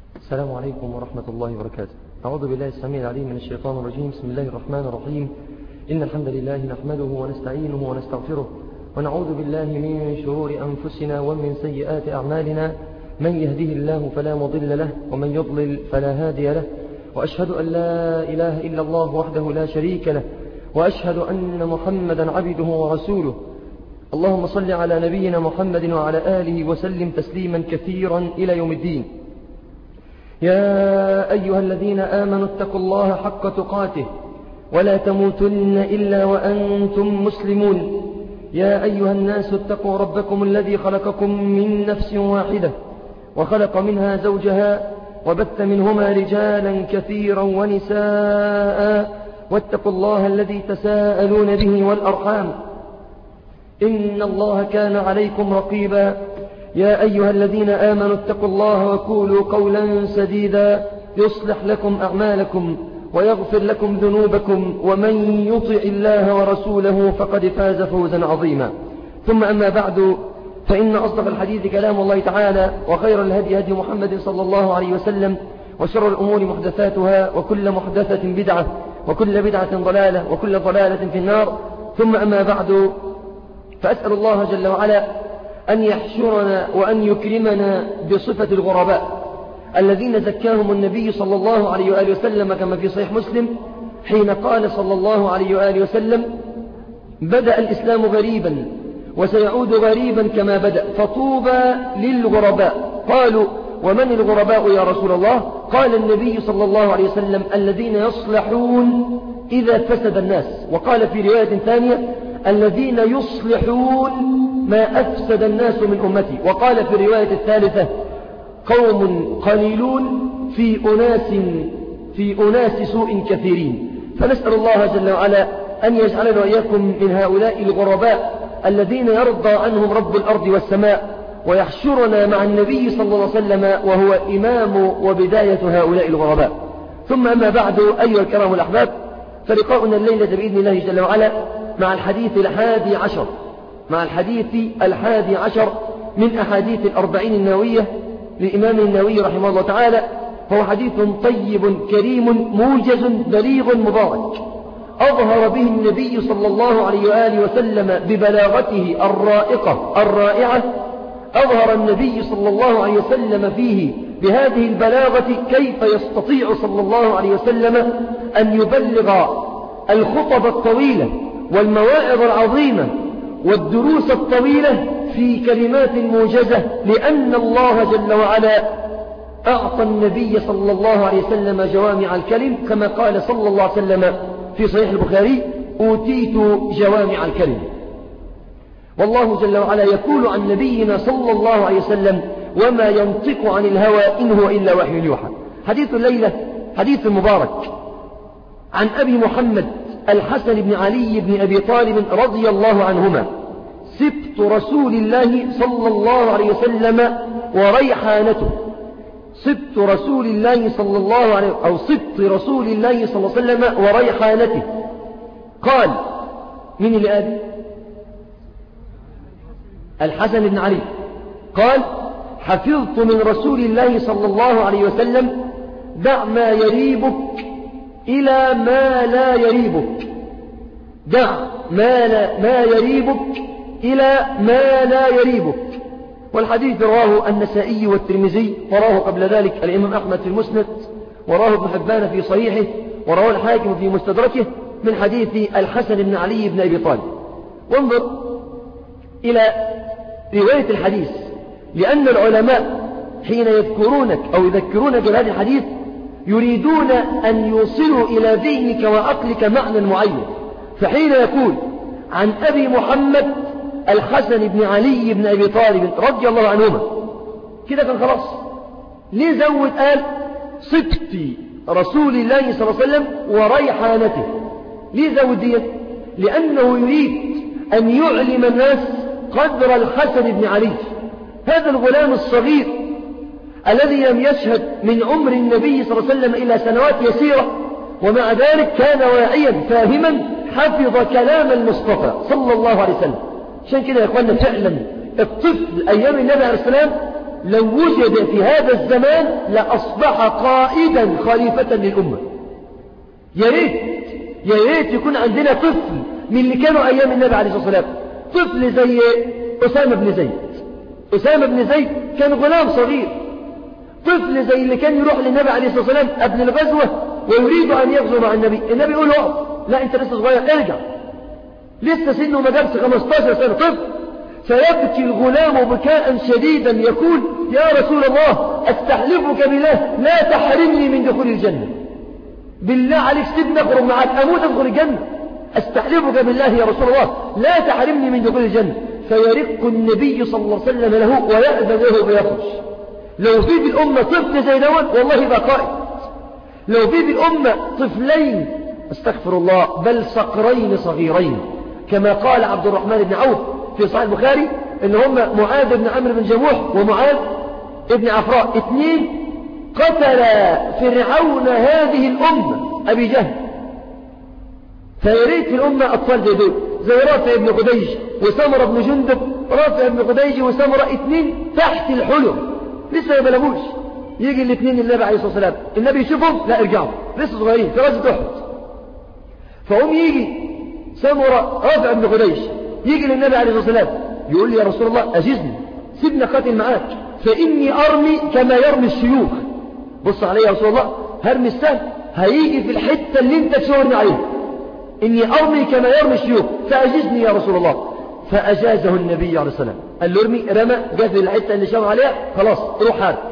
السلام عليكم ورحمة الله وبركاته أعوذ بالله السميع العليم من الشيطان الرجيم بسم الله الرحمن الرحيم إن الحمد لله نحمده ونستعينه ونستغفره ونعوذ بالله من شرور أنفسنا ومن سيئات أعمالنا من يهده الله فلا مضل له ومن يضلل فلا هادي له وأشهد أن لا إله إلا الله وحده لا شريك له وأشهد أن محمدا عبده ورسوله اللهم صل على نبينا محمد وعلى آله وسلم تسليما كثيرا إلى يوم الدين يا أيها الذين آمنوا اتقوا الله حق تقاته ولا تموتن إلا وأنتم مسلمون يا أيها الناس اتقوا ربكم الذي خلقكم من نفس واحدة وخلق منها زوجها وبث منهما رجالا كثيرا ونساء واتقوا الله الذي تساءلون به والأرحام إن الله كان عليكم رقيبا يا أيها الذين آمنوا اتقوا الله وقولوا قولا سديدا يصلح لكم أعمالكم ويغفر لكم ذنوبكم ومن يطع الله ورسوله فقد فاز فوزا عظيما ثم أما بعد فإن أصدق الحديث كلام الله تعالى وخير الهدي هدي محمد صلى الله عليه وسلم وشر الأمور محدثاتها وكل محدثة بدعة وكل بدعة ضلالة وكل ضلالة في النار ثم أما بعد فأسأل الله جل وعلا أن يحشرنا وأن يكرمنا بصفة الغرباء الذين زكاهم النبي صلى الله عليه وآله وسلم كما في صحيح مسلم حين قال صلى الله عليه وآله وسلم بدأ الإسلام غريبا وسيعود غريبا كما بدأ فطوبى للغرباء قالوا ومن الغرباء يا رسول الله قال النبي صلى الله عليه وسلم الذين يصلحون إذا فسد الناس وقال في رواية ثانية الذين يصلحون ما أفسد الناس من أمتي وقال في الرواية الثالثة قوم قليلون في أناس في أناس سوء كثيرين فنسأل الله جل وعلا أن يجعلنا وإياكم من هؤلاء الغرباء الذين يرضى عنهم رب الأرض والسماء ويحشرنا مع النبي صلى الله عليه وسلم وهو إمام وبداية هؤلاء الغرباء ثم أما بعد أيها الكرام الأحباب فلقاؤنا الليلة بإذن الله جل وعلا مع الحديث الحادي عشر مع الحديث الحادي عشر من أحاديث الأربعين النووية لإمام النووي رحمه الله تعالى هو حديث طيب كريم موجز بليغ مبارك أظهر به النبي صلى الله عليه وآله وسلم ببلاغته الرائقة الرائعة أظهر النبي صلى الله عليه وسلم فيه بهذه البلاغة كيف يستطيع صلى الله عليه وسلم أن يبلغ الخطب الطويلة والمواعظ العظيمة والدروس الطويلة في كلمات موجزة لأن الله جل وعلا أعطى النبي صلى الله عليه وسلم جوامع الكلم كما قال صلى الله عليه وسلم في صحيح البخاري أوتيت جوامع الكلم والله جل وعلا يقول عن نبينا صلى الله عليه وسلم وما ينطق عن الهوى إن هو إلا وحي يوحى حديث الليلة حديث مبارك عن أبي محمد الحسن بن علي بن أبي طالب رضي الله عنهما سبط رسول الله صلى الله عليه وسلم وريحانته سبط رسول الله صلى الله عليه أو سبط رسول الله صلى الله عليه وسلم وريحانته قال من اللي قال الحسن بن علي قال حفظت من رسول الله صلى الله عليه وسلم دع ما يريبك إلى ما لا يريبك دع ما, لا ما يريبك إلى ما لا يريبك والحديث رواه النسائي والترمذي وراه قبل ذلك الإمام أحمد في المسند وراه ابن حبان في صحيحه ورواه الحاكم في مستدركه من حديث الحسن بن علي بن أبي طالب وانظر إلى رواية الحديث لأن العلماء حين يذكرونك أو يذكرونك بهذا الحديث يريدون أن يوصلوا إلى ذهنك وعقلك معنى معين فحين يقول عن أبي محمد الحسن بن علي بن أبي طالب رضي الله عنهما كده كان خلاص ليه زود قال صدق رسول الله صلى الله عليه وسلم وريحانته ليه زود دي لأنه يريد أن يعلم الناس قدر الحسن بن علي هذا الغلام الصغير الذي لم يشهد من عمر النبي صلى الله عليه وسلم إلى سنوات يسيرة ومع ذلك كان واعيا فاهما حفظ كلام المصطفى صلى الله عليه وسلم عشان كده يا اخوانا فعلا الطفل أيام النبي عليه السلام لو وجد في هذا الزمان لأصبح قائدا خليفة للأمة يا ريت يا ريت يكون عندنا طفل من اللي كانوا أيام النبي عليه الصلاة والسلام طفل زي أسامة بن زيد أسامة بن زيد كان غلام صغير طفل زي اللي كان يروح للنبي عليه الصلاة والسلام قبل الغزوة ويريد أن يغزو مع النبي النبي يقول له لا أنت لسه صغير ارجع لسه سنه ما جابش 15 سنة طفل فيبكي الغلام بكاء شديدا يقول يا رسول الله استحلفك بالله لا تحرمني من دخول الجنة بالله عليك سيبني اخرج معاك اموت ادخل الجنة استحلفك بالله يا رسول الله لا تحرمني من دخول الجنة فيرق النبي صلى الله عليه وسلم له ويأذن له فيخرج لو في بالأمة طفل زي دون والله يبقى قائد لو في بالأمة طفلين استغفر الله بل صقرين صغيرين كما قال عبد الرحمن بن عوف في صحيح البخاري ان هم معاذ بن عمرو بن جموح ومعاذ ابن عفراء اثنين قتل فرعون هذه الأمة أبي جهل فيريد في الأمة أطفال زي دول زي رافع بن قديج وسمرة بن جندب رافع بن قديج وسمرة اثنين تحت الحلم لسه ما بلغوش يجي الاثنين النبي عليه الصلاة والسلام النبي يشوفهم لا ارجعوا لسه صغيرين في غزة أحد فهم يجي سمرة رافع بن قديج يجي للنبي عليه الصلاة والسلام يقول لي يا رسول الله أجزني سيبنا قاتل معاك فإني أرمي كما يرمي الشيوخ بص علي يا رسول الله هرمي السهم هيجي في الحتة اللي انت تشاورني عليها إني أرمي كما يرمي الشيوخ فأجزني يا رسول الله فأجازه النبي عليه الصلاة والسلام قال له ارمي رمى جاز الحتة اللي شاور عليها خلاص روح هذا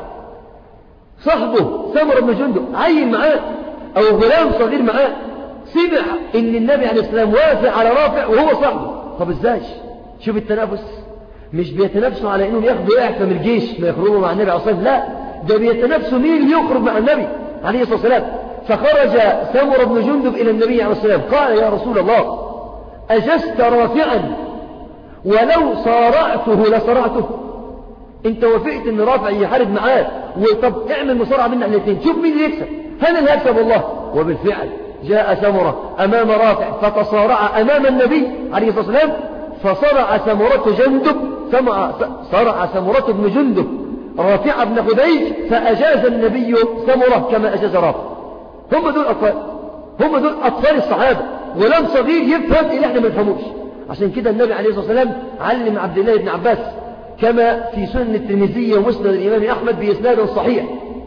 صاحبه سمر بن جندب عين معاه أو غلام صغير معاه سمع إن النبي عليه السلام وافق على رافع وهو صاحبه طب ازاي شوف التنافس مش بيتنافسوا على انهم ياخدوا اعفاء من الجيش ما يخرجوا مع النبي عليه الصلاه لا ده بيتنافسوا مين اللي يخرج مع النبي عليه الصلاه والسلام فخرج سمر بن جندب الى النبي عليه الصلاه والسلام قال يا رسول الله اجزت رافعا ولو صارعته لصرعته انت وافقت ان رافع يحارب معاه وطب اعمل مصارعه بيننا الاثنين شوف مين اللي يكسب هل اللي هيكسب والله وبالفعل جاء سمرة أمام رافع فتصارع أمام النبي عليه الصلاة والسلام فصرع سمرة جندب صرع سمرة بن جندب رافع بن خديج فأجاز النبي سمرة كما أجاز رافع هم دول أطفال هم دول أطفال الصحابة ولم صغير يفهم اللي احنا ما نفهموش عشان كده النبي عليه الصلاة والسلام علم عبد الله بن عباس كما في سنة الترمذي ومسند الإمام أحمد بإسناد صحيح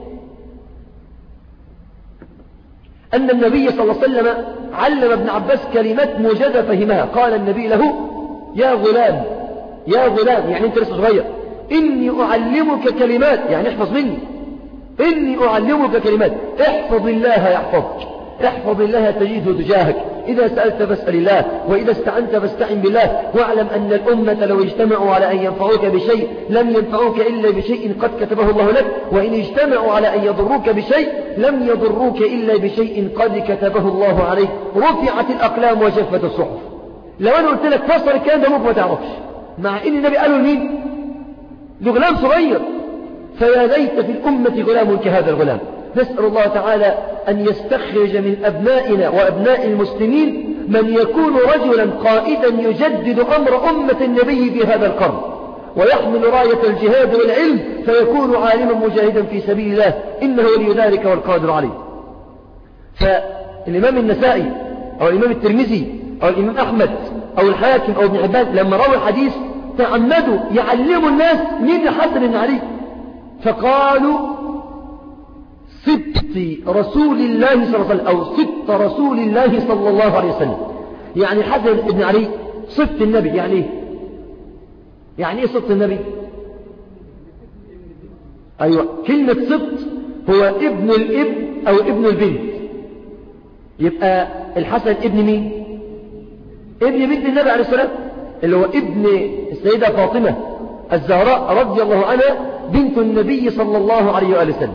أن النبي صلى الله عليه وسلم علم ابن عباس كلمات موجزة فهمها قال النبي له يا غلام يا غلام يعني أنت لسه صغير إني أعلمك كلمات يعني احفظ مني إني أعلمك كلمات احفظ الله يحفظك احفظ الله تجده تجاهك إذا سألت فاسأل الله وإذا استعنت فاستعن بالله واعلم أن الأمة لو اجتمعوا على أن ينفعوك بشيء لم ينفعوك إلا بشيء قد كتبه الله لك وإن اجتمعوا على أن يضروك بشيء لم يضروك إلا بشيء قد كتبه الله عليك رفعت الأقلام وجفت الصحف لو أنا قلت لك فسر الكلام ده ممكن ما تعرفش مع إن النبي قالوا لمين لغلام صغير فيا ليت في الأمة غلام كهذا الغلام نسأل الله تعالى أن يستخرج من أبنائنا وأبناء المسلمين من يكون رجلا قائدا يجدد أمر أمة النبي في هذا القرن ويحمل راية الجهاد والعلم فيكون عالما مجاهدا في سبيل الله إنه ولي ذلك والقادر عليه فالإمام النسائي أو الإمام الترمذي أو الإمام أحمد أو الحاكم أو ابن حبان لما روى الحديث تعمدوا يعلموا الناس مين حسن بن علي فقالوا ست رسول الله صلى الله عليه وسلم أو ست رسول الله صلى الله عليه وسلم يعني حسن بن علي صفت النبي يعني ايه يعني ايه صفت النبي ايوه كلمة صفت هو ابن الابن او ابن البنت يبقى الحسن ابن مين ابن بنت النبي عليه السلام اللي هو ابن السيدة فاطمة الزهراء رضي الله عنها بنت النبي صلى الله عليه وآله وسلم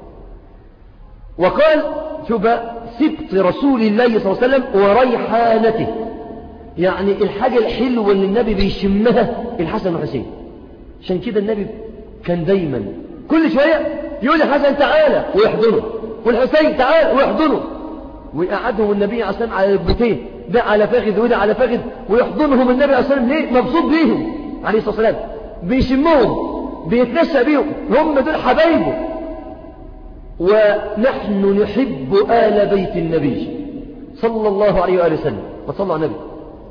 وقال شوف سبط رسول الله صلى الله عليه وسلم وريحانته يعني الحاجة الحلوة اللي النبي بيشمها الحسن والحسين عشان كده النبي كان دايما كل شوية يقول الحسن تعالى ويحضنه والحسين تعالى ويحضنه ويقعدهم النبي عليه الصلاة والسلام على البتين ده على فخذ وده على فخذ ويحضنهم النبي عليه الصلاة والسلام ليه مبسوط بيهم عليه الصلاة والسلام بيشمهم بيتنسى بيهم هم دول حبايبه ونحن نحب آل بيت النبي صلى الله عليه وآله وسلم وصلى على النبي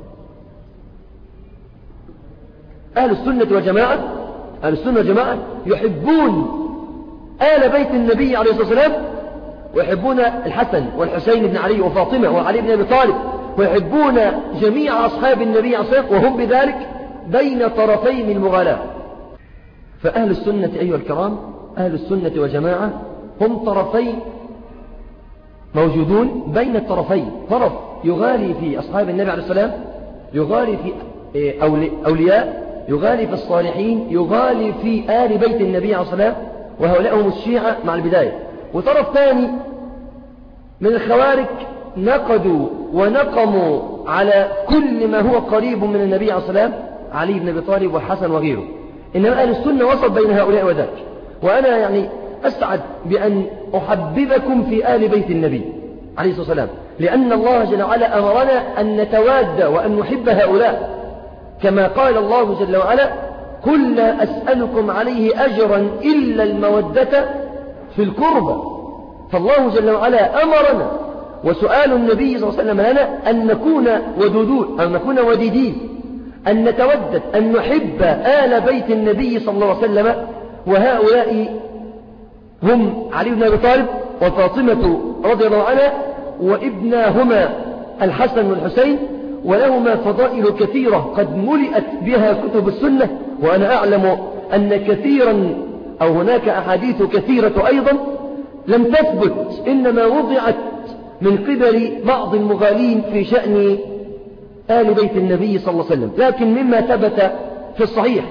أهل السنة والجماعة أهل السنة والجماعة يحبون آل بيت النبي عليه الصلاة والسلام ويحبون الحسن والحسين بن علي وفاطمة وعلي بن أبي طالب ويحبون جميع أصحاب النبي عليه الصلاة والسلام وهم بذلك بين طرفين المغالاة فأهل السنة أيها الكرام أهل السنة وجماعة هم طرفين موجودون بين الطرفين طرف يغالي في أصحاب النبي عليه السلام يغالي في إيه، أولياء يغالي في الصالحين يغالي في آل بيت النبي عليه السلام وهؤلاء هم الشيعة مع البداية وطرف ثاني من الخوارج نقدوا ونقموا على كل ما هو قريب من النبي عليه السلام علي بن أبي طالب والحسن وغيره إنما أهل السنة وسط بين هؤلاء وذاك وأنا يعني أسعد بأن أحببكم في آل بيت النبي عليه الصلاة والسلام لأن الله جل وعلا أمرنا أن نتواد وأن نحب هؤلاء كما قال الله جل وعلا قل لا أسألكم عليه أجرا إلا المودة في القربى فالله جل وعلا أمرنا وسؤال النبي صلى الله عليه وسلم لنا أن نكون ودودون أو نكون وديدين أن نتودد أن نحب آل بيت النبي صلى الله عليه وسلم وهؤلاء هم علي بن أبي طالب وفاطمة رضي الله عنها وابناهما الحسن والحسين ولهما فضائل كثيرة قد ملئت بها كتب السنة وأنا أعلم أن كثيرا أو هناك أحاديث كثيرة أيضا لم تثبت إنما وضعت من قبل بعض المغالين في شأن آل بيت النبي صلى الله عليه وسلم لكن مما ثبت في الصحيح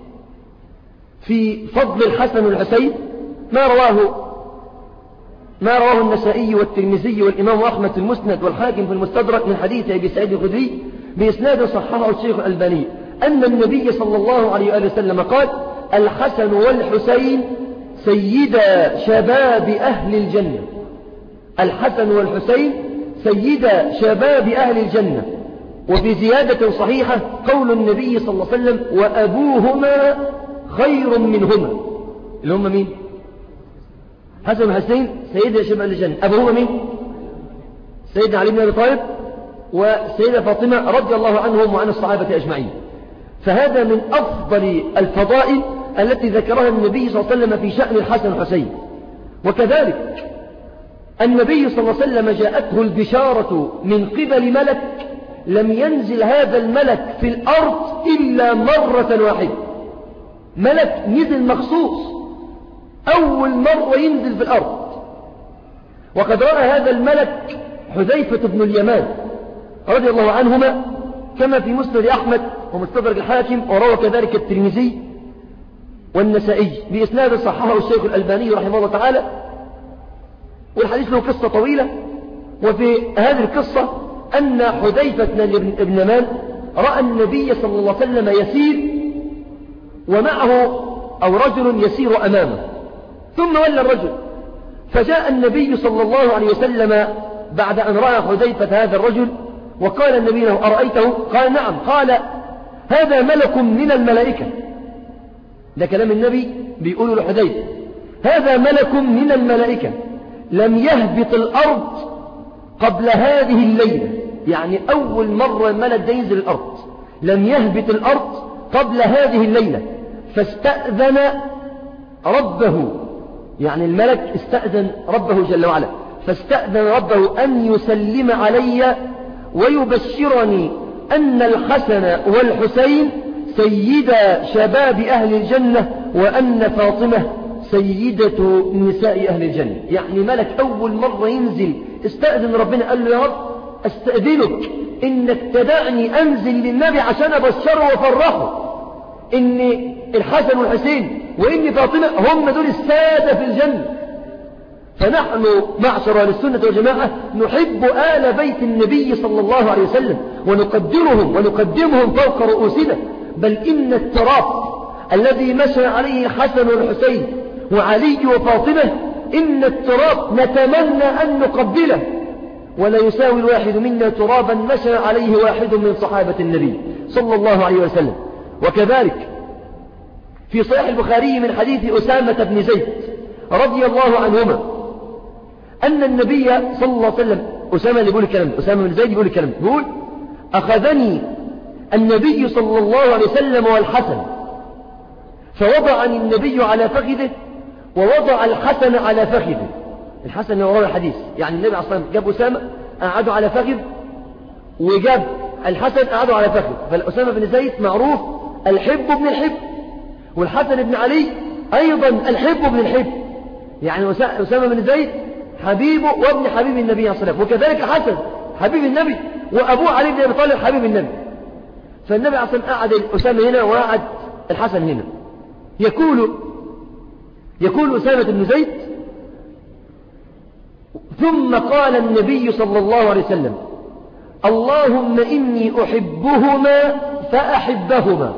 في فضل الحسن والحسين ما رواه ما رواه النسائي والترمذي والإمام أحمد في المسند والحاكم في المستدرك من حديث أبي سعيد الخدري بإسناد صححه الشيخ الألباني أن النبي صلى الله عليه وآله وسلم قال الحسن والحسين سيدا شباب أهل الجنة الحسن والحسين سيدا شباب أهل الجنة وفي زيادة صحيحة قول النبي صلى الله عليه وسلم وأبوهما خير منهما اللي هم مين حسن وحسين سيدنا شباب الجنة أبوهما مين سيدنا علي بن أبي طالب وسيدة فاطمة رضي الله عنهم وعن الصحابة أجمعين فهذا من أفضل الفضائل التي ذكرها النبي صلى الله عليه وسلم في شأن الحسن والحسين وكذلك النبي صلى الله عليه وسلم جاءته البشارة من قبل ملك لم ينزل هذا الملك في الأرض إلا مرة واحدة ملك نزل مخصوص أول مرة ينزل في الأرض وقد رأى هذا الملك حذيفة بن اليمان رضي الله عنهما كما في مسند أحمد ومستدرك الحاكم وروى كذلك الترمذي والنسائي بإسناد صححه الشيخ الألباني رحمه الله تعالى والحديث له قصة طويلة وفي هذه القصة أن حذيفة بن اليمان رأى النبي صلى الله عليه وسلم يسير ومعه أو رجل يسير أمامه ثم ولى الرجل فجاء النبي صلى الله عليه وسلم بعد أن رأى حذيفة هذا الرجل وقال النبي له أرأيته قال نعم قال هذا ملك من الملائكة ده كلام النبي بيقول لحذيفة هذا ملك من الملائكة لم يهبط الأرض قبل هذه الليلة يعني أول مرة الملك ده ينزل الأرض لم يهبط الأرض قبل هذه الليلة فاستأذن ربه يعني الملك استأذن ربه جل وعلا فاستأذن ربه أن يسلم علي ويبشرني أن الحسن والحسين سيدا شباب أهل الجنة وأن فاطمة سيدة نساء أهل الجنة يعني ملك أول مرة ينزل استأذن ربنا قال له يا رب استأذنك إنك تدعني أنزل للنبي عشان أبشره وفرحه إن الحسن والحسين وإن فاطمة هم دول السادة في الجنة فنحن معشر أهل السنة والجماعة نحب آل بيت النبي صلى الله عليه وسلم ونقدرهم ونقدمهم فوق رؤوسنا بل إن التراب الذي مشى عليه الحسن والحسين وعلي وفاطمة إن التراب نتمنى أن نقبله ولا يساوي الواحد منا ترابا مشى عليه واحد من صحابة النبي صلى الله عليه وسلم وكذلك في صحيح البخاري من حديث أسامة بن زيد رضي الله عنهما أن النبي صلى الله عليه وسلم أسامة اللي يقول الكلام أسامة بن زيد يقول الكلام يقول أخذني النبي صلى الله عليه وسلم والحسن فوضعني النبي على فخذه ووضع الحسن على فخذه الحسن هو راوي الحديث يعني النبي عليه الصلاة والسلام جاب أسامة قعدوا على فخذ وجاب الحسن قعدوا على فخذ فالأسامة بن زيد معروف الحب بن الحب والحسن بن علي أيضا الحب بن الحب يعني أسامة بن زيد حبيبه وابن حبيب النبي عليه الصلاة والسلام وكذلك حسن حبيب النبي وأبوه علي بن أبي طالب حبيب النبي فالنبي عليه الصلاة والسلام قعد أسامة هنا وقعد الحسن هنا يقول يقول أسامة بن زيد ثم قال النبي صلى الله عليه وسلم اللهم إني أحبهما فأحبهما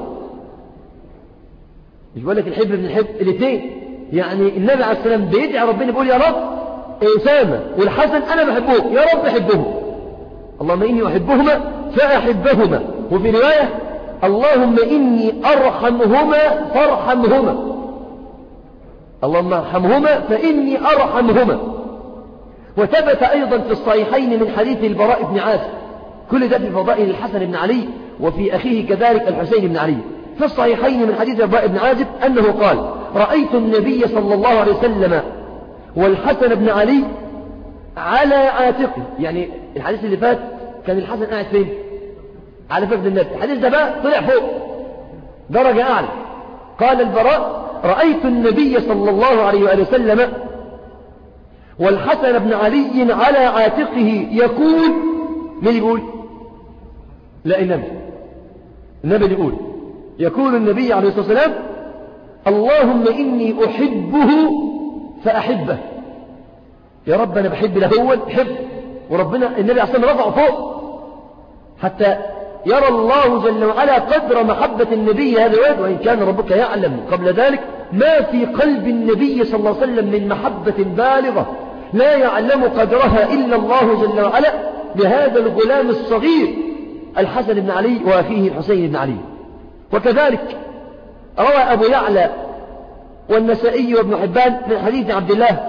مش بقول لك الحب من الحب الاثنين يعني النبي عليه السلام بيدعي ربنا بيقول يا رب أسامة والحسن أنا بحبهم يا رب احبهم اللهم إني أحبهما فأحبهما وفي رواية اللهم إني أرحمهما فارحمهما اللهم ارحمهما فإني أرحمهما وثبت أيضا في الصحيحين من حديث البراء بن عازب كل ده في فضائل الحسن بن علي وفي أخيه كذلك الحسين بن علي في الصحيحين من حديث البراء بن عازب أنه قال رأيت النبي صلى الله عليه وسلم والحسن بن علي على عاتقه يعني الحديث اللي فات كان الحسن قاعد فين على فخذ النبي الحديث ده بقى طلع فوق درجة أعلى قال البراء رأيت النبي صلى الله عليه وآله وسلم والحسن بن علي على عاتقه يقول من يقول لا النبي النبي يقول يقول النبي عليه الصلاة والسلام اللهم إني أحبه فأحبه يا رب أنا بحب الأول حب وربنا النبي عليه الصلاة والسلام رفعه فوق حتى يرى الله جل وعلا قدر محبة النبي هذا الواد وإن كان ربك يعلم قبل ذلك ما في قلب النبي صلى الله عليه وسلم من محبة بالغة لا يعلم قدرها إلا الله جل وعلا لهذا الغلام الصغير الحسن بن علي وأخيه الحسين بن علي وكذلك روى أبو يعلى والنسائي وابن حبان من حديث عبد الله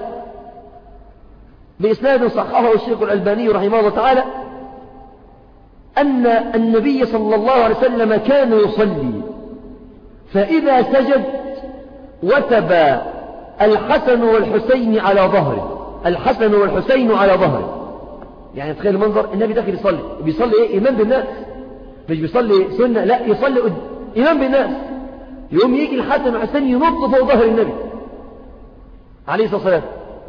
بإسناد صححه الشيخ الألباني رحمه الله تعالى أن النبي صلى الله عليه وسلم كان يصلي فإذا سجد وثب الحسن والحسين على ظهره الحسن والحسين على ظهره يعني تخيل المنظر النبي داخل يصلي بيصلي ايه إمام بالناس مش بيصلي سنة لا يصلي إمام بالناس يوم يجي الحسن والحسين ينط فوق ظهر النبي عليه الصلاة والسلام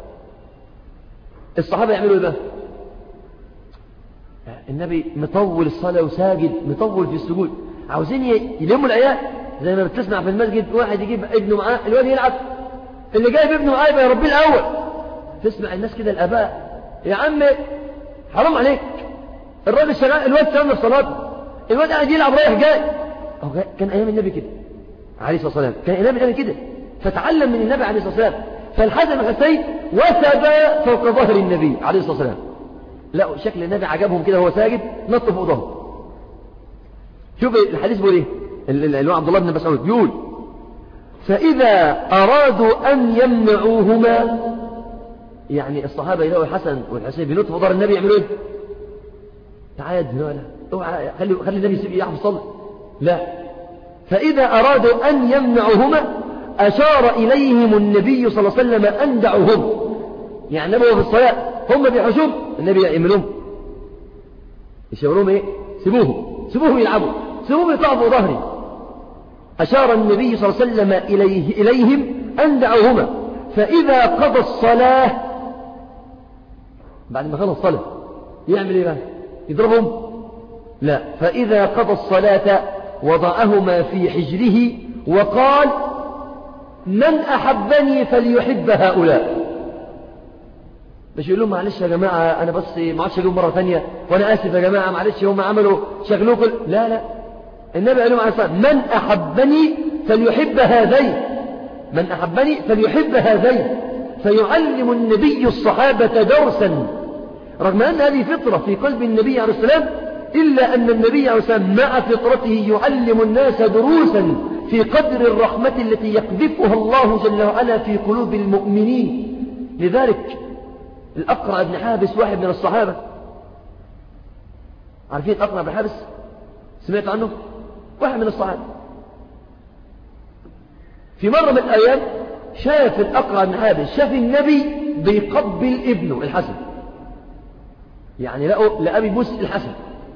الصحابة يعملوا ايه بقى النبي مطول الصلاة وساجد مطول في السجود عاوزين يلموا العيال زي ما بتسمع في المسجد واحد يجيب ابنه معاه الواد يلعب اللي جايب ابنه معاه يبقى يربيه الأول تسمع الناس كده الآباء يا عم حرام عليك الراجل شغال الواد سامع صلاته الواد قاعد يلعب رايح جاي أو كان أيام النبي كده عليه الصلاة والسلام كان أيام النبي كده فتعلم من النبي عليه الصلاة والسلام فالحسن والحسين وثب فوق ظهر النبي عليه الصلاة والسلام لا شكل النبي عجبهم كده وهو ساجد نط فوق ظهره شوف الحديث بيقول ايه اللي هو عبد الله بن مسعود يقول فإذا أرادوا أن يمنعوهما يعني الصحابة يلاقوا الحسن والحسين بينطوا فوق ظهر النبي يعملوا ايه تعال لا اوعى خلي خلي النبي يسيب يعرف يصلي لا فإذا أرادوا أن يمنعوهما أشار إليهم النبي صلى الله عليه وسلم أن دعوهم يعني النبي في الصلاة هم بيحشوم النبي يعملهم يشاورهم ايه سيبوهم سيبوهم يلعبوا سيبوهم يطعبوا ظهري أشار النبي صلى الله عليه وسلم إليه إليهم أن دعوهما فإذا قضى الصلاة بعد ما خلص الصلاة يعمل ايه بقى يضربهم لا فإذا قضى الصلاة وضعهما في حجره وقال من أحبني فليحب هؤلاء مش يقول لهم معلش يا جماعة أنا بس ما عادش أجيب مرة ثانية وأنا آسف يا جماعة معلش هم عملوا شغلوكم لا لا النبي قال لهم عليه الصلاة من أحبني فليحب هذين من أحبني فليحب هذين فيعلم النبي الصحابة درسا رغم أن هذه فطرة في قلب النبي عليه السلام إلا أن النبي عليه السلام مع فطرته يعلم الناس دروسا في قدر الرحمة التي يقذفها الله جل وعلا في قلوب المؤمنين لذلك الأقرع بن حابس واحد من الصحابة عارفين الأقرع بن حابس سمعت عنه واحد من الصحابة في مرة من الأيام شاف الأقرع بن حابس شاف النبي بيقبل ابنه الحسن يعني لقوا لأبي بوس الحسن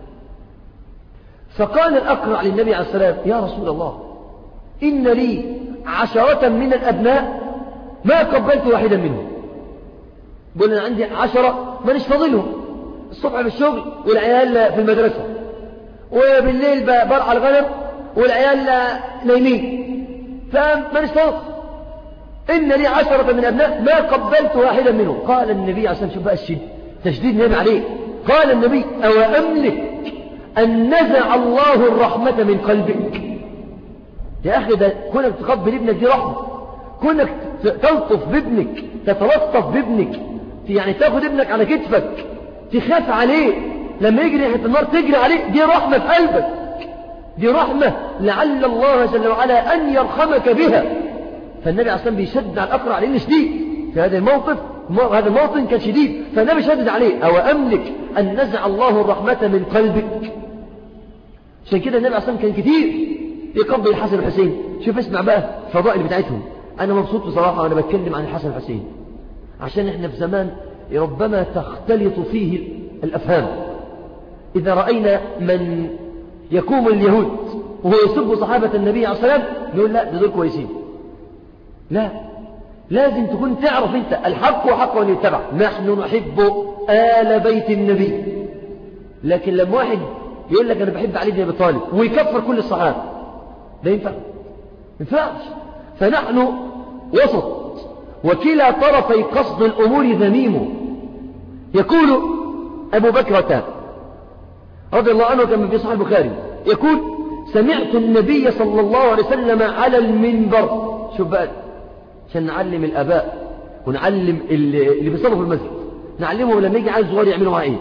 فقال الأقرع للنبي عليه السلام يا رسول الله إن لي عشرة من الأبناء ما قبلت واحدا منهم بقول أنا عندي عشرة ما نش فاضلهم الصبح في الشغل والعيال في المدرسة وبالليل برعى الغنم والعيال نايمين فما نش فاضل إن لي عشرة من الأبناء ما قبلت واحدا منهم قال النبي عليه الصلاة والسلام شوف بقى الشد تشديد النبي عليه قال النبي أو أملك أن نزع الله الرحمة من قلبك يا أخي ده كونك تقبل ابنك دي رحمة كونك تلطف بابنك تتلطف بابنك يعني تاخد ابنك على كتفك تخاف عليه لما يجري ناحية النار تجري عليه دي رحمة في قلبك دي رحمة لعل الله جل وعلا أن يرحمك بها فالنبي عليه الصلاة بيشدد على الأقرع لأنه شديد في هذا الموقف هذا الموطن كان شديد فالنبي شدد عليه أو أملك أن نزع الله الرحمة من قلبك عشان كده النبي عليه الصلاة كان كتير يقبل الحسن والحسين شوف اسمع بقى الفضائل بتاعتهم أنا مبسوط بصراحة وأنا بتكلم عن الحسن والحسين عشان احنا في زمان ربما تختلط فيه الأفهام إذا رأينا من يقوم اليهود وهو يسب صحابة النبي عليه الصلاة والسلام يقول لا دول كويسين لا لازم تكون تعرف انت الحق وحق ان يتبع نحن نحب آل بيت النبي لكن لما واحد يقول لك انا بحب علي بن ابي طالب ويكفر كل الصحابه ده ينفع ما ينفعش فنحن وسط وكلا طرفي قصد الامور ذميم يقول ابو بكرة رضي الله عنه كما في صحيح البخاري يقول سمعت النبي صلى الله عليه وسلم على المنبر شوف بقى عشان نعلم الآباء ونعلم اللي بيصلوا في المسجد نعلمهم لما يجي عايز صغير يعملوا معاه ايه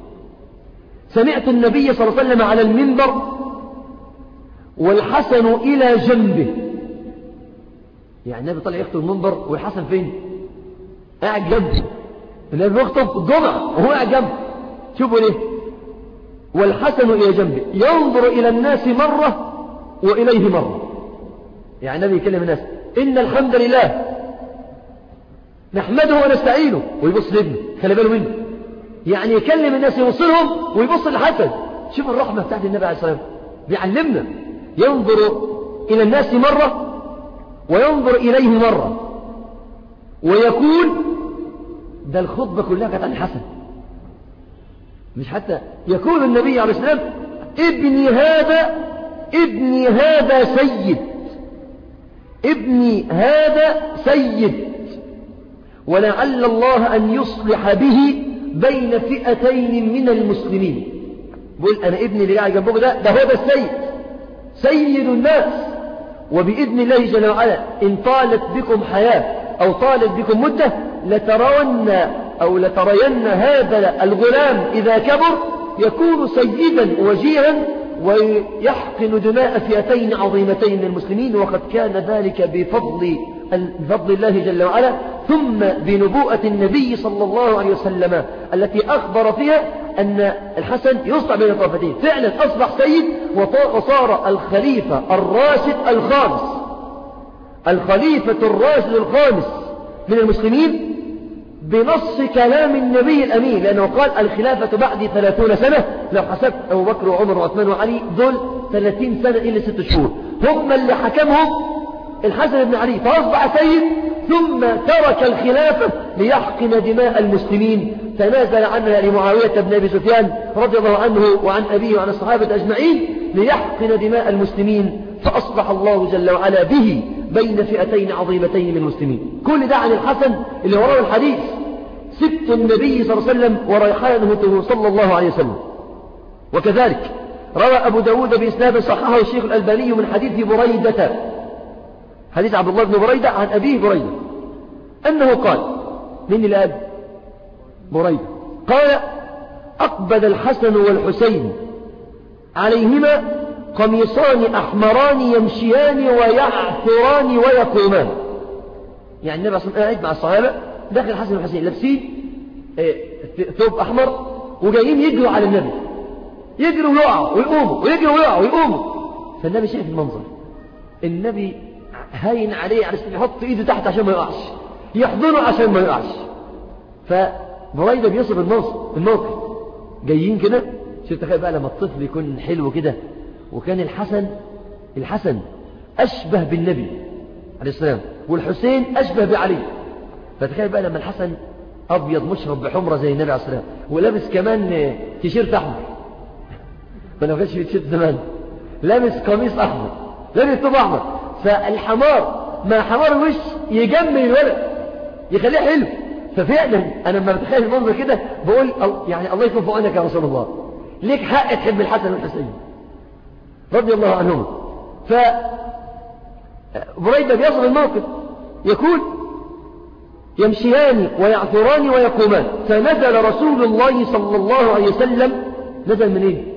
سمعت النبي صلى الله عليه وسلم على المنبر والحسن إلى جنبه يعني النبي طلع يخطب المنبر والحسن فين قاعد جنبه النبي بيخطب الجمعة وهو قاعد جنبه شوفوا ليه والحسن إلى جنبه ينظر إلى الناس مرة وإليه مرة يعني النبي يكلم الناس إن الحمد لله نحمده ونستعينه ويبص لابنه خلي باله منه يعني يكلم الناس يوصلهم ويبص للحسن شوف الرحمة بتاعت النبي عليه الصلاة والسلام بيعلمنا ينظر إلى الناس مرة وينظر إليه مرة ويقول ده الخطبة كلها كانت عن الحسن مش حتى يقول النبي عليه الصلاة والسلام ابني هذا ابني هذا سيد ابني هذا سيد ولعل الله أن يصلح به بين فئتين من المسلمين بقول أنا ابني اللي قاعد جنبك ده ده هو ده السيد سيد الناس وبإذن الله جل وعلا إن طالت بكم حياة أو طالت بكم مدة لترون أو لترين هذا الغلام إذا كبر يكون سيدا وجيها ويحقن دماء فئتين عظيمتين من المسلمين وقد كان ذلك بفضل بفضل الله جل وعلا ثم بنبوءة النبي صلى الله عليه وسلم التي أخبر فيها أن الحسن يصنع بين الطرفتين فعلا أصبح سيد وصار الخليفة الراشد الخامس الخليفة الراشد الخامس من المسلمين بنص كلام النبي الأمين لأنه قال الخلافة بعد ثلاثون سنة لو حسبت أبو بكر وعمر وعثمان وعلي دول ثلاثين سنة إلا ست شهور هم اللي حكمهم الحسن بن علي فأصبح سيد ثم ترك الخلافة ليحقن دماء المسلمين تنازل عنها لمعاوية بن أبي سفيان رضي الله عنه وعن أبيه وعن الصحابة أجمعين ليحقن دماء المسلمين فأصبح الله جل وعلا به بين فئتين عظيمتين من المسلمين كل ده عن الحسن اللي وراه الحديث سبت النبي صلى الله عليه وسلم وريحانه صلى الله عليه وسلم وكذلك روى أبو داود بإسناد صححه الشيخ الألباني من حديث بريدة حديث عبد الله بن بريدة عن أبيه بريدة أنه قال من الآب بريدة قال أقبل الحسن والحسين عليهما قميصان أحمران يمشيان ويعثران ويقومان يعني النبي صلى الله عليه وسلم قاعد مع الصحابة داخل الحسن والحسين لابسين ثوب أحمر وجايين يجروا على النبي يجروا ويقعوا ويقوموا ويجروا ويقعوا ويقوموا فالنبي شايف المنظر النبي هاين عليه على يحط ايده تحت عشان ما يقعش يحضنه عشان ما يقعش فبريدة بيصف الموقف جايين كده شوف تخيل بقى لما الطفل يكون حلو كده وكان الحسن الحسن أشبه بالنبي عليه السلام والحسين أشبه بعلي فتخيل بقى لما الحسن أبيض مشرب بحمرة زي النبي عليه السلام ولابس كمان تيشيرت أحمر ما كانش في تيشيرت زمان لابس قميص أحمر لابس طوب أحمر فالحمار مع حمار وش يجمل الولد يخليه حلو ففعلا أنا لما بتخيل المنظر كده بقول يعني الله يكون في عونك يا رسول الله ليك حق تحب الحسن والحسين رضي الله عنهما ف بريدة بيصل الموقف يقول يمشيان ويعثران ويقومان فنزل رسول الله صلى الله عليه وسلم نزل من ايه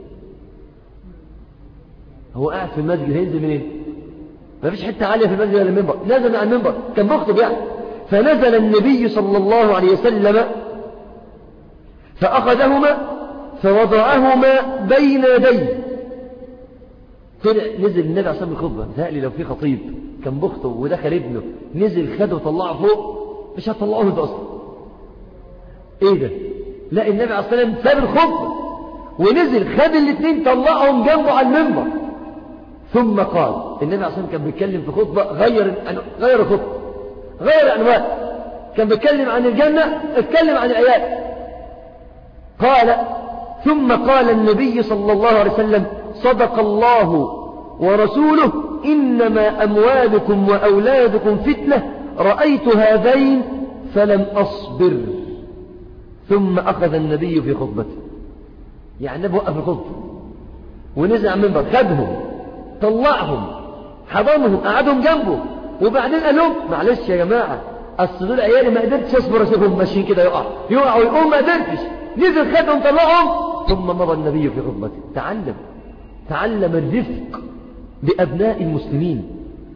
هو قاعد في المسجد هينزل من ايه ما فيش حتة عالية في المسجد ولا المنبر نزل عن المنبر كان بخطب يعني فنزل النبي صلى الله عليه وسلم فأخذهما فوضعهما بين يديه طلع نزل النبي عليه الصلاة والسلام الخطبة لو في خطيب كان بخطب ودخل ابنه نزل خده وطلعه فوق مش هتطلعوه ده أصلا ايه ده لا النبي عليه الصلاة والسلام ساب الخطبة ونزل خد الاثنين طلعهم جنبه على المنبر ثم قال النبي عليه الصلاة والسلام كان بيتكلم في خطبة غير غير الخطبة غير عنوان كان بيتكلم عن الجنة اتكلم عن الآيات قال ثم قال النبي صلى الله عليه وسلم صدق الله ورسوله إنما أموالكم وأولادكم فتنة رأيت هذين فلم أصبر ثم أخذ النبي في خطبته يعني النبي وقف الخطبة ونزل عن منبر خدهم طلعهم حضنهم قعدهم جنبه وبعدين قال لهم معلش يا جماعة أصل دول عيالي ما قدرتش أصبر أسيبهم ماشيين كده يقع يقع ويقوم ما قدرتش نزل خدهم طلعهم ثم مضى النبي في خطبته تعلم تعلم الرفق بأبناء المسلمين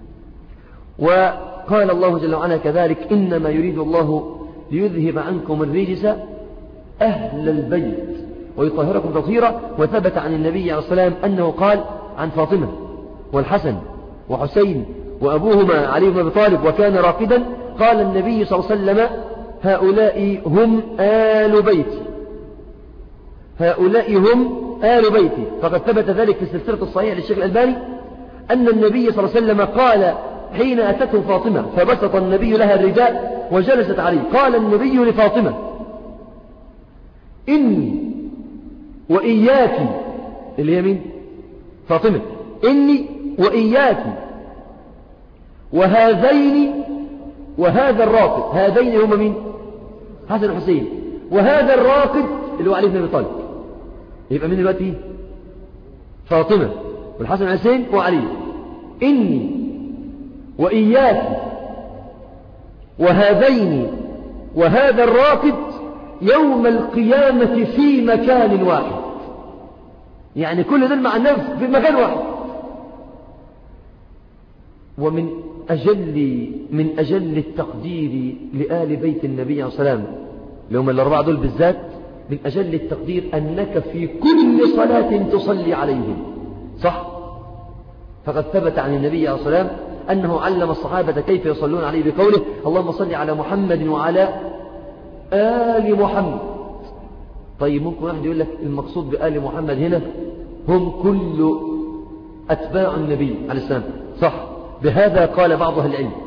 وقال الله جل وعلا كذلك إنما يريد الله ليذهب عنكم الرجس أهل البيت ويطهركم تطهيرا وثبت عن النبي عليه الصلاة والسلام أنه قال عن فاطمة والحسن وحسين وأبوهما علي بن أبي طالب وكان راقدا قال النبي صلى الله عليه وسلم هؤلاء هم آل بيتي هؤلاء هم آل بيتي فقد ثبت ذلك في السلسلة الصحيحة للشيخ الألباني أن النبي صلى الله عليه وسلم قال حين أتته فاطمة فبسط النبي لها الرداء وجلست عليه قال النبي لفاطمة إني وإياك اللي هي مين فاطمة إني وإياك وهذين وهذا الراقد هذين هما مين حسن الحسين وهذا الراقد اللي هو علي بن أبي طالب يبقى مين دلوقتي فاطمة والحسن والحسين وعلي إني وإياك وهذين وهذا الراكب يوم القيامة في مكان واحد يعني كل دول مع النفس في مكان واحد ومن أجل من أجل التقدير لآل بيت النبي عليه الصلاة والسلام لهم الأربعة دول بالذات من أجل التقدير أنك في كل صلاة تصلي عليهم صح فقد ثبت عن النبي عليه الصلاة والسلام أنه علم الصحابة كيف يصلون عليه بقوله اللهم صل على محمد وعلى آل محمد طيب ممكن واحد يقول لك المقصود بآل محمد هنا هم كل أتباع النبي عليه السلام صح بهذا قال بعض أهل العلم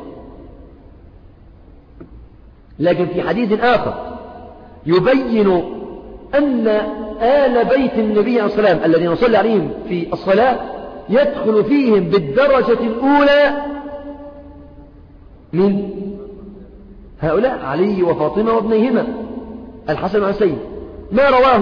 لكن في حديث آخر يبين أن آل بيت النبي عليه الصلاة والسلام الذين نصلي عليهم في الصلاة يدخل فيهم بالدرجة الأولى من هؤلاء علي وفاطمة وابنيهما الحسن والحسين ما رواه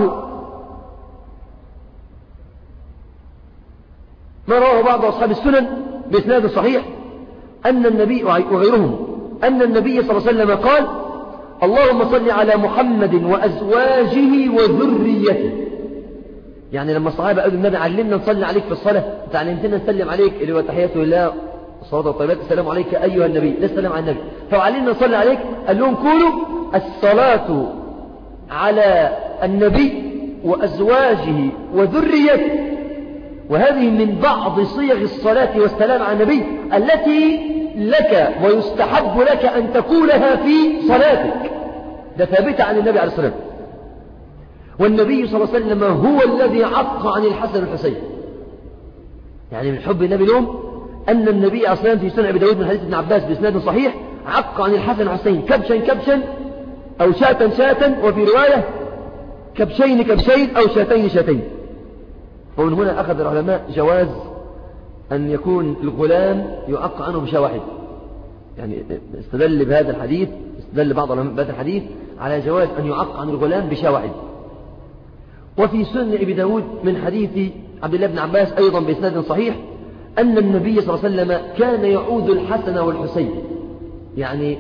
ما رواه بعض أصحاب السنن بإسناد صحيح أن النبي وغيرهم أن النبي صلى الله عليه وسلم قال اللهم صل على محمد وأزواجه وذريته يعني لما الصحابة قالوا النبي علمنا نصلي عليك في الصلاة تعلمتنا نسلم عليك اللي هو تحية لله الصلاة والطيبات السلام عليك أيها النبي لا السلام على النبي فعلمنا نصلي عليك قال لهم كونوا الصلاة على النبي وأزواجه وذريته وهذه من بعض صيغ الصلاة والسلام على النبي التي لك ويستحب لك أن تقولها في صلاتك ده ثابتة عن النبي عليه الصلاة والسلام والنبي صلى الله عليه وسلم هو الذي عق عن الحسن والحسين يعني من حب النبي لهم أن النبي عليه الصلاة والسلام في سنة أبي داود من حديث ابن عباس بإسناد صحيح عق عن الحسن والحسين كبشا كبشا أو شاة شاة وفي رواية كبشين كبشين أو شاتين شاتين ومن هنا أخذ العلماء جواز أن يكون الغلام يعق عنه بشاة واحد يعني استدل بهذا الحديث استدل بعض العلماء بهذا الحديث على جواز أن يعق عن الغلام بشاة واحد وفي سنن أبي داود من حديث عبد الله بن عباس أيضا بإسناد صحيح أن النبي صلى الله عليه وسلم كان يعود الحسن والحسين يعني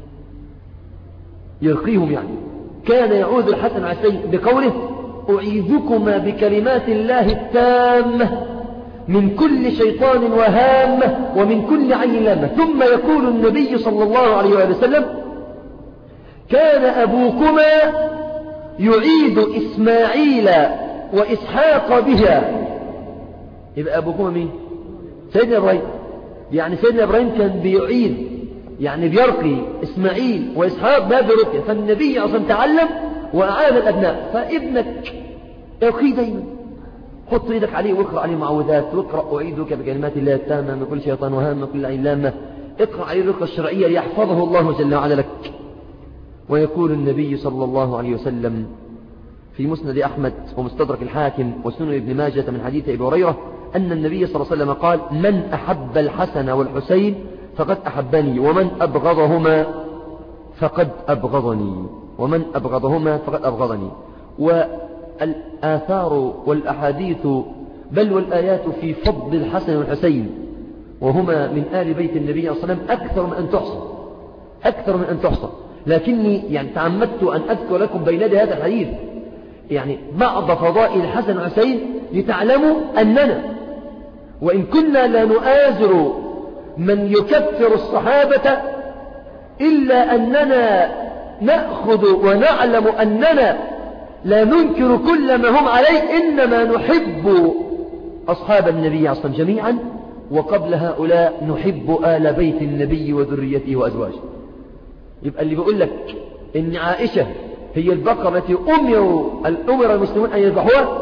يرقيهم يعني كان يعود الحسن والحسين بقوله أعيذكما بكلمات الله التامة من كل شيطان وهامة ومن كل عين لامة ثم يقول النبي صلى الله عليه وآله وسلم كان أبوكما يعيد إسماعيل وإسحاق بها يبقى أبوكما مين سيدنا إبراهيم يعني سيدنا إبراهيم كان بيعيد يعني بيرقي إسماعيل وإسحاق بهذه الرقية فالنبي أصلا تعلم وأعاد الأبناء فابنك ارقي دايما حط ايدك عليه واقرأ عليه معوذات واقرأ أعيدك بكلمات الله التامة من كل شيطان وهام من كل عين لامة اقرأ عليه الرقى الشرعية ليحفظه الله جل وعلا لك ويقول النبي صلى الله عليه وسلم في مسند أحمد ومستدرك الحاكم وسنن ابن ماجة من حديث أبي هريرة أن النبي صلى الله عليه وسلم قال من أحب الحسن والحسين فقد أحبني ومن أبغضهما فقد أبغضني ومن أبغضهما فقد أبغضني والآثار والأحاديث بل والآيات في فضل الحسن والحسين وهما من آل بيت النبي صلى الله عليه وسلم أكثر من أن تحصى أكثر من أن تحصى لكني يعني تعمدت أن أذكر لكم بين يدي هذا الحديث يعني بعض فضائل الحسن والحسين لتعلموا أننا وإن كنا لا نؤازر من يكفر الصحابة إلا أننا نأخذ ونعلم أننا لا ننكر كل ما هم عليه إنما نحب أصحاب النبي أصلا جميعا وقبل هؤلاء نحب آل بيت النبي وذريته وأزواجه يبقى اللي بيقول لك إن عائشة هي البقرة التي أمروا الأمر المسلمون أن يذبحوها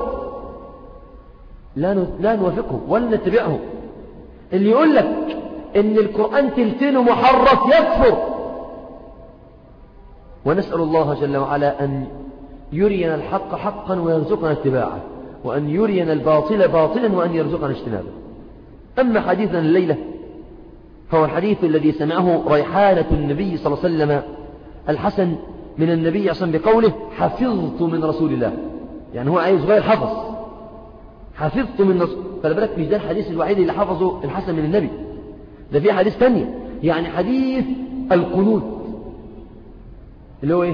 لا لا نوافقه ولا نتبعه اللي يقول لك إن القرآن تلتين محرف يكفر ونسأل الله جل وعلا أن يرينا الحق حقا ويرزقنا اتباعه وأن يرينا الباطل باطلا وأن يرزقنا اجتنابه أما حديثنا الليلة فهو الحديث الذي سمعه ريحانة النبي صلى الله عليه وسلم الحسن من النبي صلى الله عليه وسلم بقوله حفظت من رسول الله يعني هو عايز غير حفظ حفظت من رسول فلا بالك مش ده الحديث الوحيد اللي حفظه الحسن من النبي ده في حديث ثانية يعني حديث القنوت اللي هو ايه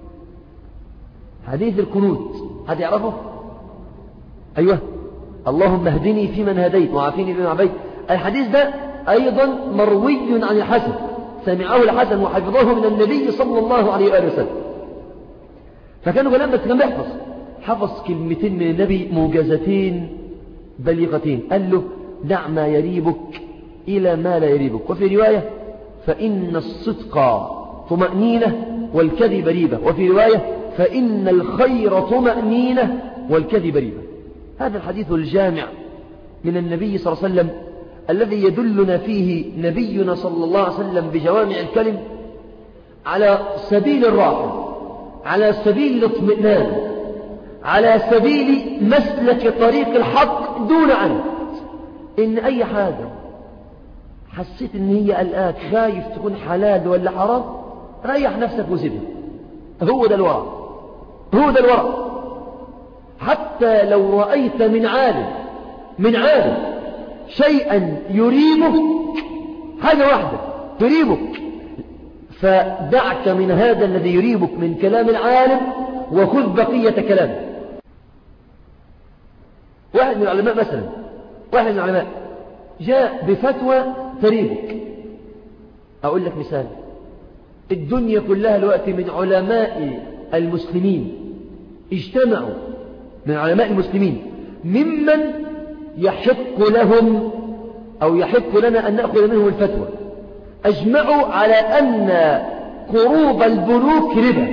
حديث القنوت حد يعرفه ايوه اللهم اهدني فيمن هديت وعافيني بما عبيت الحديث ده أيضا مروي عن الحسن سمعه الحسن وحفظه من النبي صلى الله عليه وآله وسلم فكان غلام بس كان بيحفظ حفظ كلمتين من النبي موجزتين بليغتين قال له دع ما يريبك إلى ما لا يريبك وفي رواية فإن الصدق طمأنينة والكذب ريبة وفي رواية فإن الخير طمأنينة والكذب ريبة هذا الحديث الجامع من النبي صلى الله عليه وسلم الذي يدلنا فيه نبينا صلى الله عليه وسلم بجوامع الكلم على سبيل الراحة على سبيل الاطمئنان على سبيل مسلك طريق الحق دون عنه إن أي حاجة حسيت إن هي قلقاك خايف تكون حلال ولا حرام ريح نفسك وسيبها هو ده الورع هو ده الورع حتى لو رأيت من عالم من عالم شيئا يريبك حاجة واحدة تريبك فدعك من هذا الذي يريبك من كلام العالم وخذ بقية كلامه واحد من العلماء مثلا واحد من العلماء جاء بفتوى تريبك أقول لك مثال الدنيا كلها الوقت من علماء المسلمين اجتمعوا من علماء المسلمين ممن يحق لهم أو يحق لنا أن نأخذ منهم الفتوى أجمعوا على أن قروض البنوك ربا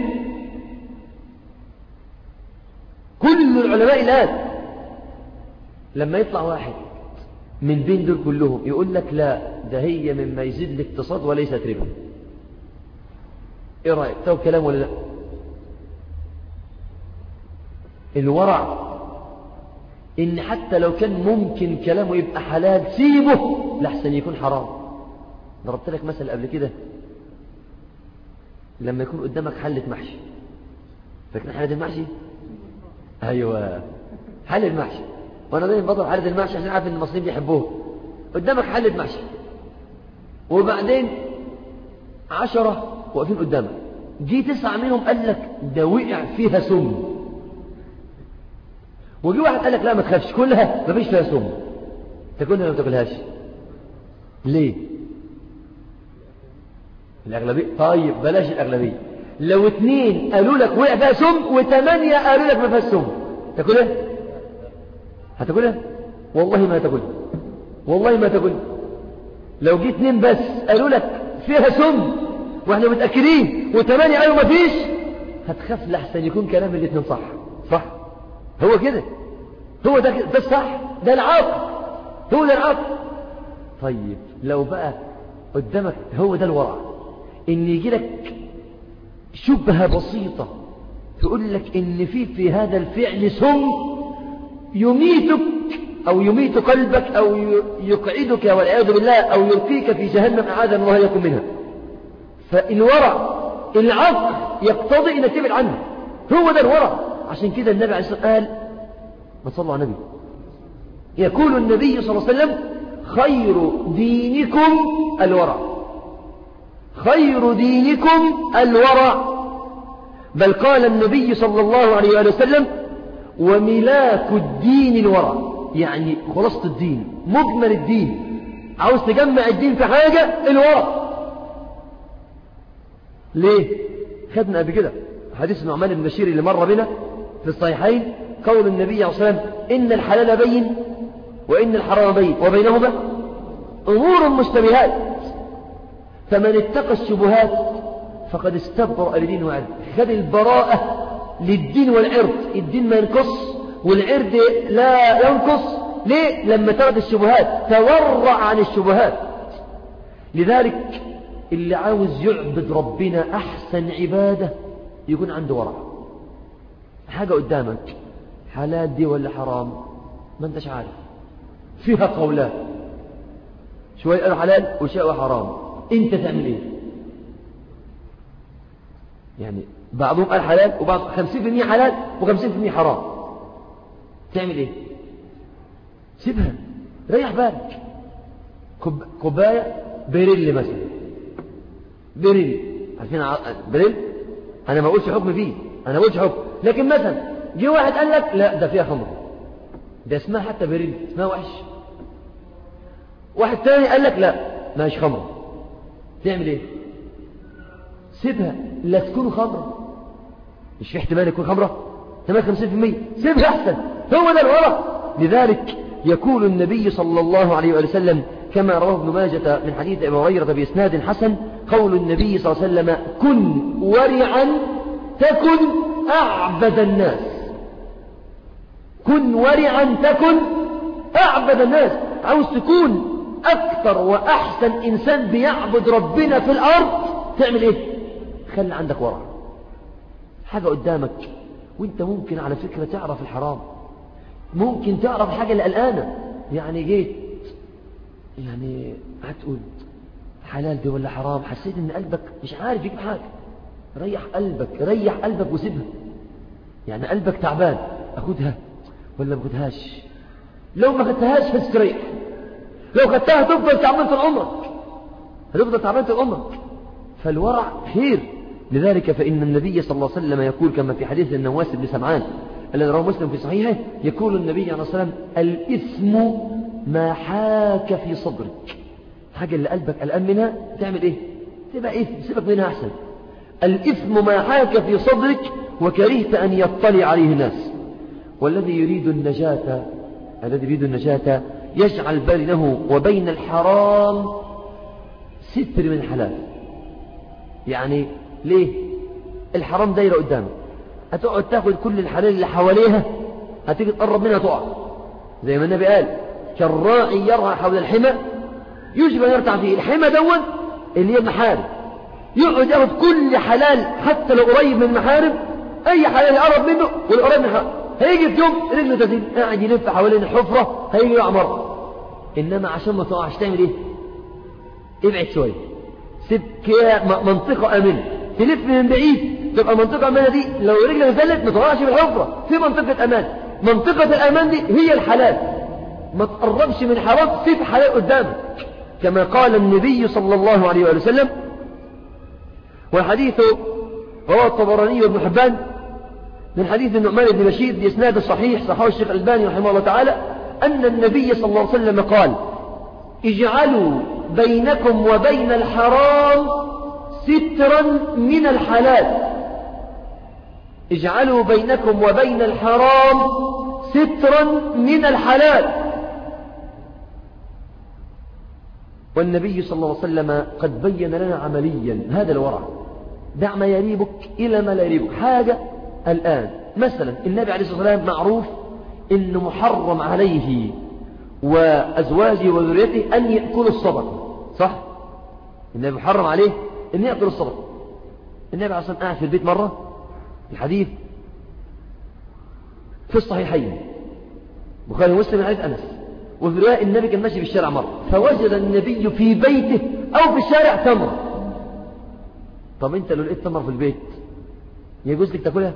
كل العلماء الآن لما يطلع واحد من بين دول كلهم يقول لك لا ده هي مما يزيد الاقتصاد وليست ربا ايه رأيك تو كلام ولا لا الورع ان حتى لو كان ممكن كلامه يبقى حلال سيبه لحسن يكون حرام ضربت لك مثل قبل كده لما يكون قدامك حلة محشي فاكر حلة المحشي ايوه حلة المحشي وانا دايما بضرب حلة المحشي عشان عارف ان المصريين بيحبوه قدامك حلة محشي وبعدين عشرة واقفين قدامك جي تسعة منهم قال لك ده وقع فيها سم وجي واحد قال لك لا ما تخافش كلها ما فيش فيها سم تاكلها ما تاكلهاش ليه الأغلبية طيب بلاش الأغلبية لو اثنين قالوا لك وقع فيها سم وثمانية قالوا لك ما فيهاش سم تاكلها هتاكلها والله ما هتاكلها والله ما هتاكلها لو جيت اثنين بس قالوا لك فيها سم واحنا متأكدين وثمانية قالوا ما فيش هتخاف لحسن يكون كلام الاثنين صح صح هو كده هو ده ده الصح ده العقل هو ده العقل طيب لو بقى قدامك هو ده الورع ان يجي لك شبهة بسيطة تقول لك ان في في هذا الفعل سم يميتك او يميت قلبك او يقعدك والعياذ بالله او يلقيك في جهنم اعاذنا الله يكون منها فالورع العقل يقتضي انك تبعد عنه هو ده الورع عشان كده النبي عليه الصلاه والسلام قال ما صلوا على النبي يقول النبي صلى الله عليه وسلم خير دينكم الورع خير دينكم الورع بل قال النبي صلى الله عليه وآله وسلم وملاك الدين الورع يعني خلاصة الدين مجمل الدين عاوز تجمع الدين في حاجة الورع ليه خدنا قبل كده حديث النعمان بن بشير اللي مر بنا في الصحيحين قول النبي عليه الصلاة والسلام إن الحلال بين وإن الحرام بين وبينهما أمور مشتبهات فمن اتقى الشبهات فقد استبرأ لدين وعرض خد البراءة للدين والعرض الدين ما ينقص والعرض لا ينقص ليه؟ لما ترد الشبهات تورع عن الشبهات لذلك اللي عاوز يعبد ربنا أحسن عبادة يكون عنده ورع حاجة قدامك حلال دي ولا حرام ما انتش عارف فيها قولان شوية قالوا حلال وشيء حرام انت تعمل ايه يعني بعضهم قال حلال وبعض 50% حلال و50% حرام تعمل ايه سيبها ريح بالك كوب... كوبايه بريل مثلا بريل عارفين بريل انا ما اقولش حكم فيه انا ما اقولش حكم لكن مثلا جه واحد قال لك لا ده فيها خمر ده اسمها حتى بريل اسمها وحش واحد تاني قال لك لا ماهيش خمر تعمل ايه سيبها لا تكون خمرة مش في احتمال يكون خمرة احتمال 50% سيبها احسن هو ده الورع لذلك يقول النبي صلى الله عليه وآله وسلم كما رواه ابن ماجة من حديث أبي هريرة بإسناد حسن قول النبي صلى الله عليه وسلم كن ورعا تكن أعبد الناس كن ورعا تكن أعبد الناس عاوز تكون أكثر وأحسن إنسان بيعبد ربنا في الأرض تعمل إيه خلي عندك ورع حاجة قدامك وانت ممكن على فكرة تعرف الحرام ممكن تعرف حاجة اللي قلقانة يعني جيت يعني هتقول حلال دي ولا حرام حسيت ان قلبك مش عارف يجيب حاجة ريح قلبك ريح قلبك وسيبها يعني قلبك تعبان اخدها ولا ما اخدهاش لو ما خدتهاش هتستريح لو خدتها هتفضل تعبان طول عمرك هتفضل تعبان طول عمرك فالورع خير لذلك فإن النبي صلى الله عليه وسلم يقول كما في حديث النواس بن سمعان الذي رواه مسلم في صحيحه يقول النبي عليه الصلاة والسلام الإثم ما حاك في صدرك حاجة اللي قلبك قلقان منها تعمل إيه تبقى إيه سيبك منها أحسن الإثم ما حاك في صدرك وكرهت أن يطلع عليه الناس والذي يريد النجاة الذي يريد النجاة يجعل بينه وبين الحرام ستر من الحلال يعني ليه الحرام دايرة قدامك هتقعد تاخد كل الحلال اللي حواليها هتيجي تقرب منها تقع زي ما النبي قال كالراعي يرعى حول الحمى يجب أن يرتع فيه الحمى دون اللي هي المحارم يقعد ياخد كل حلال حتى لو قريب من المحارم أي حلال يقرب منه والقريب من الحرام هيجي في يوم رجله تزيد قاعد يلف حوالين الحفرة هيجي يقع مرة إنما عشان ما تقعش تعمل إيه ابعد شوية سيب كده منطقة آمنة تلف من بعيد تبقى منطقة أمانة دي لو رجلك زلت ما تقعش في الحفرة في منطقة أمان منطقة الأمان دي هي الحلال ما تقربش من حرام سيب حلال قدامك كما قال النبي صلى الله عليه وآله وسلم والحديث رواه الطبراني وابن حبان من حديث النعمان بن بشير بإسناد الصحيح صححه الشيخ الألباني رحمه الله تعالى أن النبي صلى الله عليه وسلم قال اجعلوا بينكم وبين الحرام سترا من الحلال اجعلوا بينكم وبين الحرام سترا من الحلال والنبي صلى الله عليه وسلم قد بين لنا عمليا هذا الورع دع ما يريبك إلى ما لا يريبك حاجة الآن مثلا النبي عليه الصلاة والسلام معروف إنه محرم عليه وأزواجه وذريته أن يأكلوا الصدقة صح؟ النبي محرم عليه أن يأكل الصدقة النبي عليه الصلاة والسلام قاعد في البيت مرة الحديث في الصحيحين بخاري ومسلم من حديث أنس وفي رواية النبي كان ماشي في الشارع مرة فوجد النبي في بيته أو في الشارع تمر طب أنت لو لقيت تمر في البيت يجوز لك تاكلها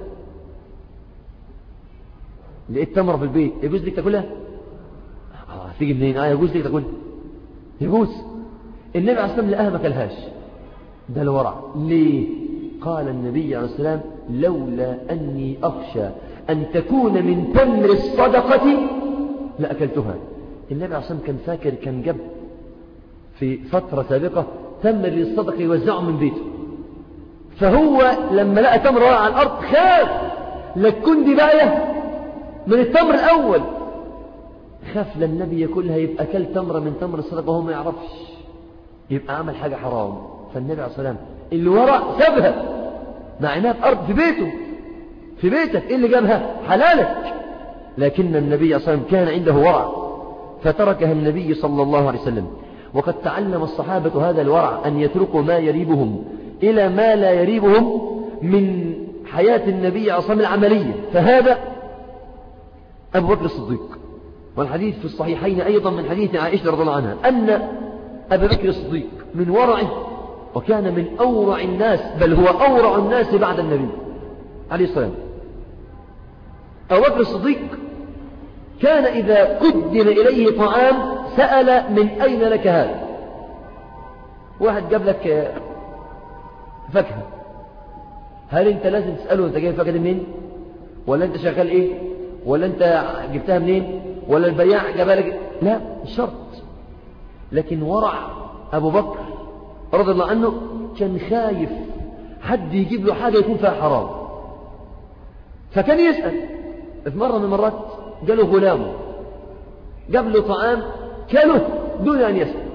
لقيت تمر في البيت يجوز لك تاكلها اه تيجي منين اه يجوز لك تاكلها يجوز النبي عليه الصلاه والسلام لقاها ما كلهاش ده الورع ليه قال النبي عليه السلام لولا أني أخشى أن تكون من تمر الصدقة لأكلتها النبي عليه الصلاة والسلام كان فاكر كان جاب في فترة سابقة تمر للصدقة يوزعه من بيته فهو لما لقى تمر واقع على الأرض خاف لتكون دي باية من التمر الأول خاف للنبي ياكلها يبقى كل تمرة من تمر الصدقة وهو ما يعرفش يبقى عمل حاجة حرام فالنبي عليه الصلاة والسلام اللي وراء سابها مع انها في أرض في بيته في بيتك إيه اللي جابها حلالك لكن النبي صلى الله عليه وسلم كان عنده ورع فتركها النبي صلى الله عليه وسلم وقد تعلم الصحابة هذا الورع أن يتركوا ما يريبهم إلى ما لا يريبهم من حياة النبي عليه الصلاة العملية فهذا أبو بكر الصديق والحديث في الصحيحين أيضا من حديث عائشة رضي الله عنها أن أبا بكر الصديق من ورعه وكان من أورع الناس بل هو أورع الناس بعد النبي عليه الصلاة أبو بكر الصديق كان إذا قدم إليه طعام سأل من أين لك هذا واحد جاب لك فاكهة هل أنت لازم تسأله أنت جايب فاكهة منين ولا أنت شغال إيه ولا أنت جبتها منين ولا البياع جابها لك لا شرط لكن ورع أبو بكر رضي الله عنه كان خايف حد يجيب له حاجة يكون فيها حرام فكان يسأل في مرة من المرات جاله غلامه جاب له طعام كله دون أن يسأل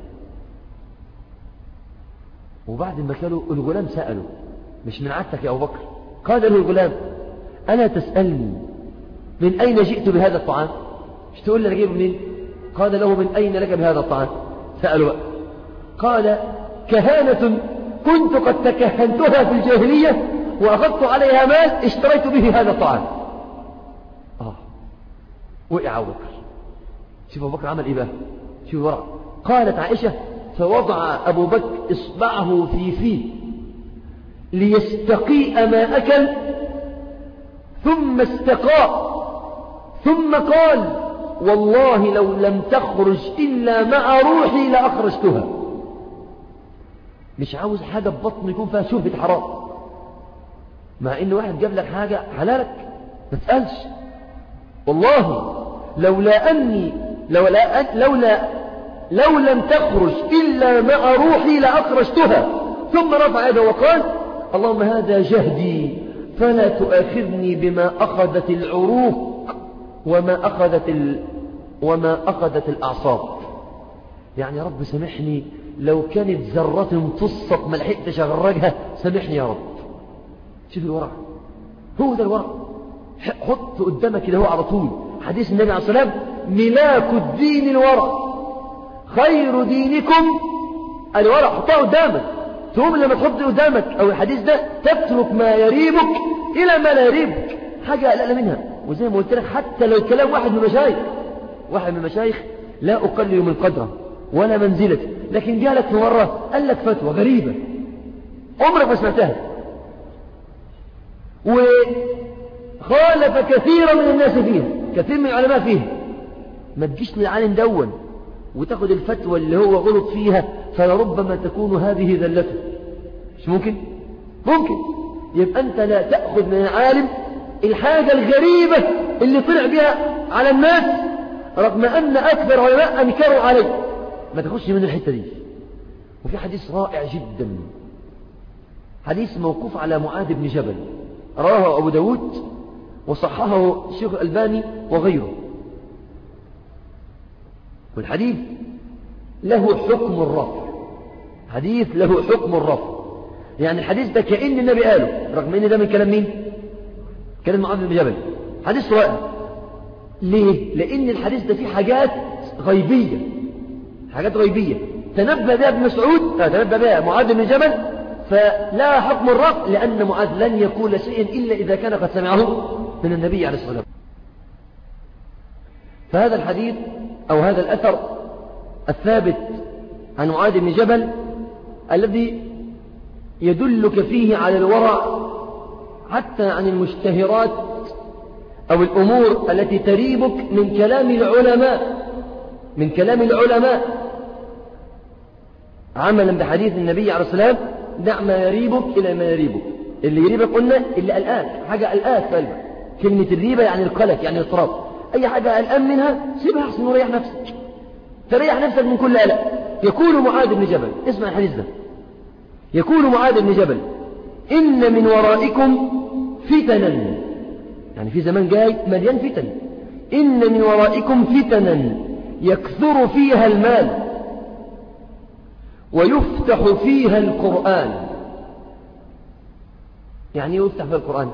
وبعد ما كله الغلام سأله مش من عادتك يا أبو بكر قال له الغلام ألا تسألني من أين جئت بهذا الطعام مش تقول لي أنا جايبه منين قال له من أين لك بهذا الطعام سأله بقى قال كهانة كنت قد تكهنتها في الجاهلية وأخذت عليها مال اشتريت به هذا الطعام آه وقع أبو بكر شوف أبو بكر عمل إيه بقى شوف ورع قالت عائشة فوضع أبو بكر إصبعه في فيه ليستقيء ما أكل ثم استقاء ثم قال والله لو لم تخرج إلا مع روحي لأخرجتها مش عاوز حاجة ببطن يكون فيها شبهة حرام مع إن واحد جاب لك حاجة حلالك ما تسألش والله لولا أني لولا, أن لولا لو لم تخرج إلا مع روحي لأخرجتها ثم رفع يده وقال اللهم هذا جهدي فلا تؤاخذني بما أخذت العروق وما أخذت ال... وما أخذت الأعصاب يعني يا رب سامحني لو كانت ذرة تصت ما لحقتش أغرقها سامحني يا رب شوف الورع هو ده الورع حط قدامك كده هو على طول حديث النبي عليه الصلاة والسلام ملاك الدين الورع خير دينكم الورع حطها قدامك تقوم لما تحط قدامك أو الحديث ده تترك ما يريبك إلى ما لا يريبك حاجة أقل منها وزي ما قلت لك حتى لو كلام واحد من المشايخ واحد من المشايخ لا أقلل من قدره ولا منزلته لكن جالك في مرة قال لك فتوى غريبة عمرك ما سمعتها وخالف كثيرا من الناس فيها كثير من العلماء فيها ما تجيش للعالم دون وتاخد الفتوى اللي هو غلط فيها فلربما تكون هذه ذلته مش ممكن ممكن يبقى أنت لا تأخذ من العالم الحاجة الغريبة اللي طلع بها على الناس رغم أن أكثر علماء أنكروا عليه ما تخش من الحتة دي وفي حديث رائع جدا حديث موقوف على معاذ بن جبل رواه أبو داود وصححه الشيخ الألباني وغيره والحديث له حكم الرفع حديث له حكم الرفع يعني الحديث ده كأن النبي قاله رغم ان ده من كلام مين كلام معاذ بن جبل حديث رائع ليه لان الحديث ده فيه حاجات غيبية حاجات غيبية تنبأ بها ابن مسعود تنبأ بها معاذ بن جبل فلا حكم الرفع لأن معاذ لن يقول شيئا إلا إذا كان قد سمعه من النبي عليه الصلاة والسلام فهذا الحديث أو هذا الأثر الثابت عن معاذ بن جبل الذي يدلك فيه على الورع حتى عن المشتهرات أو الأمور التي تريبك من كلام العلماء من كلام العلماء عملا بحديث النبي عليه الصلاة والسلام دع ما يريبك إلى ما يريبك اللي يريبك قلنا اللي قلقاك حاجة قلقاك في قلبك كلمة الريبة يعني القلق يعني الاضطراب أي حاجة قلقان منها سيبها أحسن وريح نفسك تريح نفسك من كل قلق يقول معاذ بن جبل اسمع الحديث ده يقول معاذ بن جبل إن من ورائكم فتنا يعني في زمان جاي مليان فتن إن من ورائكم فتنا يكثر فيها المال ويفتح فيها القرآن يعني يفتح فيها القرآن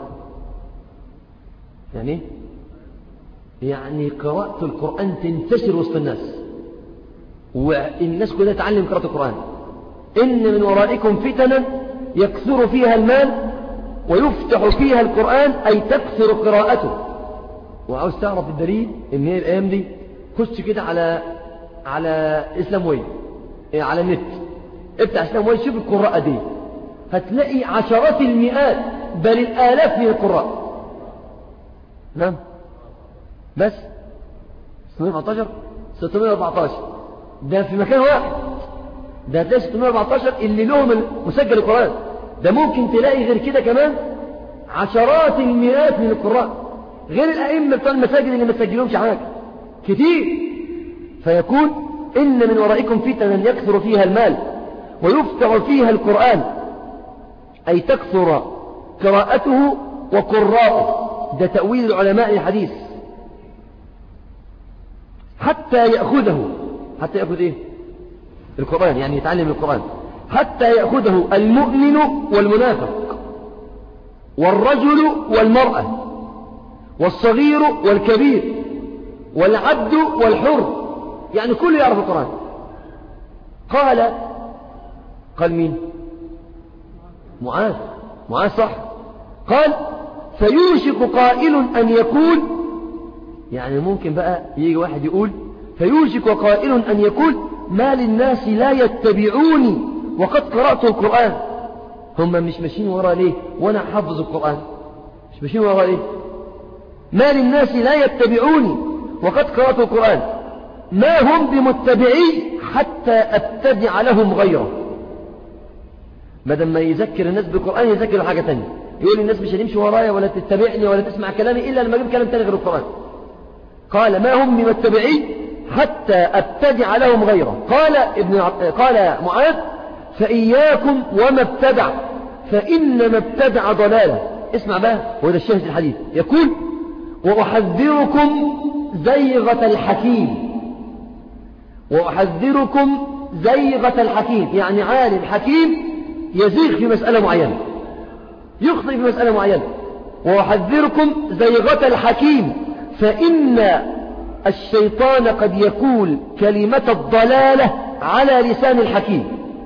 يعني يعني قراءة القرآن تنتشر وسط الناس والناس كلها تعلم قراءة القرآن إن من ورائكم فتنا يكثر فيها المال ويفتح فيها القرآن أي تكثر قراءته وعاوز تعرف الدليل إن هي الأيام دي خش كده على على إسلام وين إيه على النت افتح إسلام وين شوف القراءة دي هتلاقي عشرات المئات بل الآلاف من القراء نعم بس 614 614 ده في مكان واحد ده هتلاقي 614 اللي لهم مسجل القرآن ده ممكن تلاقي غير كده كمان عشرات المئات من القراء غير الأئمة بتوع المساجد اللي ما تسجلهمش حاجة كتير فيكون إن من ورائكم فتنا يكثر فيها المال ويفتح فيها القرآن أي تكثر قراءته وقراءه ده تأويل العلماء الحديث حتى يأخذه حتى يأخذ إيه القرآن يعني يتعلم القرآن حتى يأخذه المؤمن والمنافق والرجل والمرأة والصغير والكبير والعبد والحر يعني كل يعرف القرآن قال قال مين معاذ معاذ صح قال فيوشك قائل أن يقول يعني ممكن بقى يجي واحد يقول فيوشك قائل أن يقول ما للناس لا يتبعوني وقد قرأت القرآن هم مش ماشيين ورا ليه وانا حافظ القرآن مش ماشيين ورا ليه ما للناس لا يتبعوني وقد قرأت القرآن ما هم بمتبعي حتى أتبع لهم غيره بدل ما يذكر الناس بالقرآن يذكر حاجة تانية يقول الناس مش هتمشي ورايا ولا تتبعني ولا تسمع كلامي إلا لما أجيب كلام تاني غير القرآن قال ما هم بمتبعي حتى أبتدع لهم غيره قال ابن قال معاذ فإياكم وما ابتدع فإنما ابتدع ضلاله اسمع بقى وده الشاهد الحديث يقول وأحذركم زيغة الحكيم وأحذركم زيغة الحكيم يعني عالم حكيم يزيغ في مسألة معينة يخطئ في مسألة معينة وأحذركم زيغة الحكيم فإن الشيطان قد يقول كلمة الضلالة على لسان الحكيم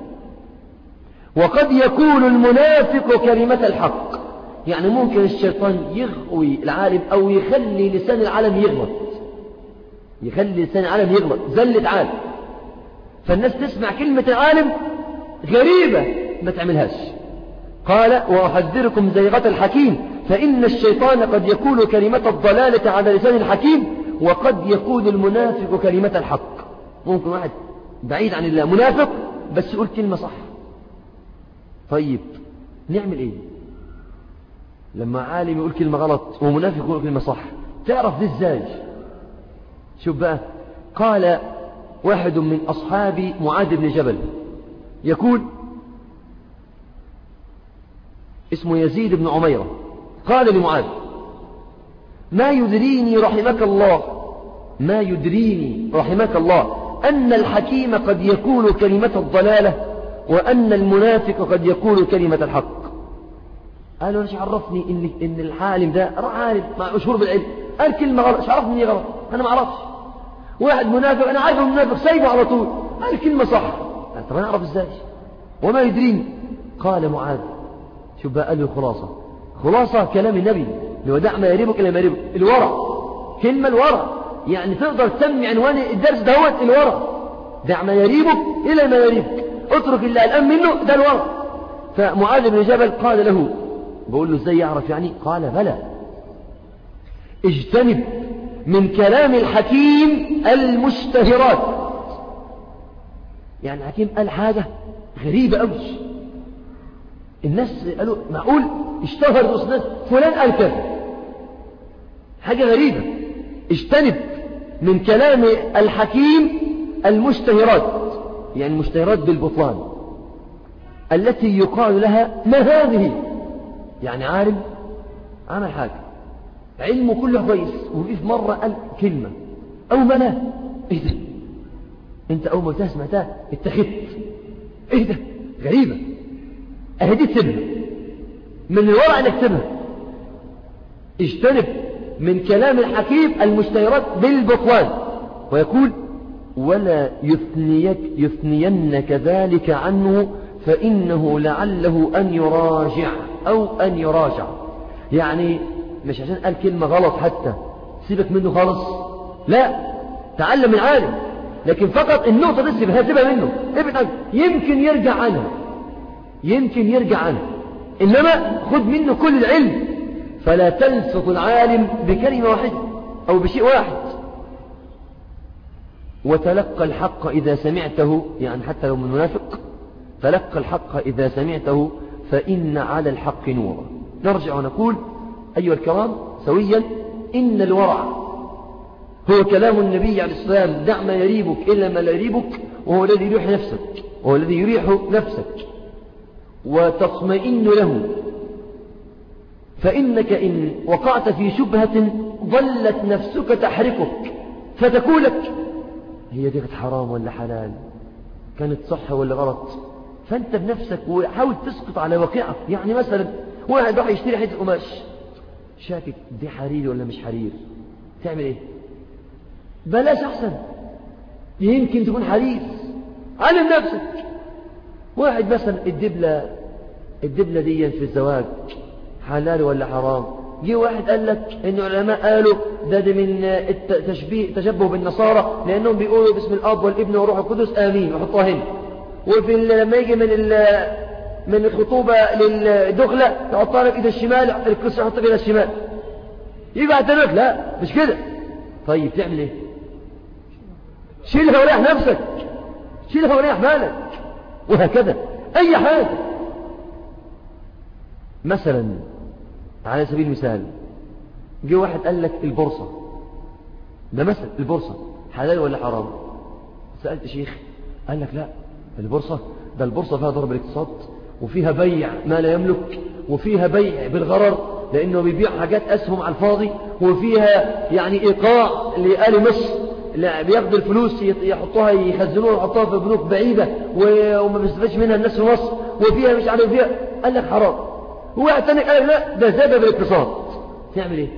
وقد يقول المنافق كلمة الحق يعني ممكن الشيطان يغوي العالم أو يخلي لسان العالم يغلط يخلي لسان العالم يغلط زلة عالم فالناس تسمع كلمة العالم غريبة ما تعملهاش قال وأحذركم زيغة الحكيم فإن الشيطان قد يقول كلمة الضلالة على لسان الحكيم وقد يقول المنافق كلمة الحق ممكن واحد بعيد عن الله منافق بس يقول كلمة صح طيب نعمل ايه لما عالم يقول كلمة غلط ومنافق يقول كلمة صح تعرف دي ازاي شوف بقى قال واحد من أصحاب معاذ بن جبل يقول اسمه يزيد بن عميرة قال لمعاذ ما يدريني رحمك الله ما يدريني رحمك الله أن الحكيم قد يقول كلمة الضلالة وأن المنافق قد يقول كلمة الحق قالوا ايش عرفني ان ان العالم ده عالم مشهور بالعلم قال كلمه غلط ايش عرفني غلط انا ما اعرفش واحد منافق انا عارف المنافق سايبه على طول قال كلمه صح طب انا اعرف ازاي وما يدريني قال معاذ شوف بقى قال له خلاصه خلاصه كلام النبي لو دع ما يريبك الى ما يريبك الورع كلمه الورع يعني تقدر تسمي عنوان الدرس دهوت الورع دع ما يريبك الى ما يريبك اترك اللي قلقان منه ده الورع فمعاذ بن جبل قال له بقول له ازاي يعرف يعني قال بلى اجتنب من كلام الحكيم المشتهرات يعني الحكيم قال حاجة غريبة أوي الناس قالوا معقول اشتهر الناس فلان قال كذا حاجة غريبة اجتنب من كلام الحكيم المشتهرات يعني المشتهرات بالبطلان التي يقال لها ما هذه يعني عالم عمل حاجة علمه كله كويس وفي مرة قال كلمة أو مناه إيه ده أنت أول ما سمعتها اتخذت إيه ده غريبة أهدي تسيبها من الورع أنك تسيبها اجتنب من كلام الحكيم المشتهرات بالبطلان ويقول ولا يثنيك يثنينك ذلك عنه فإنه لعله أن يراجع أو أن يراجع يعني مش عشان قال كلمة غلط حتى سيبك منه خالص لا تعلم من عالم لكن فقط النقطة دي سيبها سيبها منه ابعد عنه يمكن يرجع عنها يمكن يرجع عنها إنما خذ منه كل العلم فلا تلفظ العالم بكلمة واحدة أو بشيء واحد وتلقى الحق إذا سمعته يعني حتى لو من منافق تلقى الحق إذا سمعته فإن على الحق نورا نرجع ونقول أيها الكرام سويا إن الورع هو كلام النبي عليه السلام دع ما يريبك إلا ما لا يريبك وهو الذي يريح نفسك وهو الذي يريح نفسك وتطمئن له فإنك إن وقعت في شبهة ظلت نفسك تحركك فتقولك هي دي كانت حرام ولا حلال كانت صح ولا غلط فأنت بنفسك وحاول تسقط على واقعك يعني مثلا واحد راح يشتري حته قماش شاكك دي حرير ولا مش حرير تعمل ايه بلاش احسن يمكن تكون حرير علم نفسك واحد مثلا الدبلة الدبلة دي في الزواج حلال ولا حرام جه واحد قال لك ان العلماء قالوا ده, ده من التشبيه تشبه بالنصارى لانهم بيقولوا باسم الاب والابن والروح القدس امين وحطوها هنا وفي لما يجي من من الخطوبة للدخلة تحطها لك إيد الشمال القصة يحطها إيد الشمال يبقى اعترف لا مش كده طيب تعمل ايه شيلها وريح نفسك شيلها وريح مالك وهكذا أي حاجة مثلا على سبيل المثال جه واحد قال لك البورصة ده مثل البورصة حلال ولا حرام سألت شيخ قال لك لا البورصة ده البورصة فيها ضرب الاقتصاد وفيها بيع ما لا يملك وفيها بيع بالغرر لأنه بيبيع حاجات أسهم على الفاضي وفيها يعني إيقاع لآل مصر بياخدوا الفلوس يحطوها يخزنوها ويحطوها في بنوك بعيدة وما بيستفادش منها الناس في مصر وفيها مش عارف فيها قال لك حرام هو تاني قال لا ده زاد بالاقتصاد تعمل ايه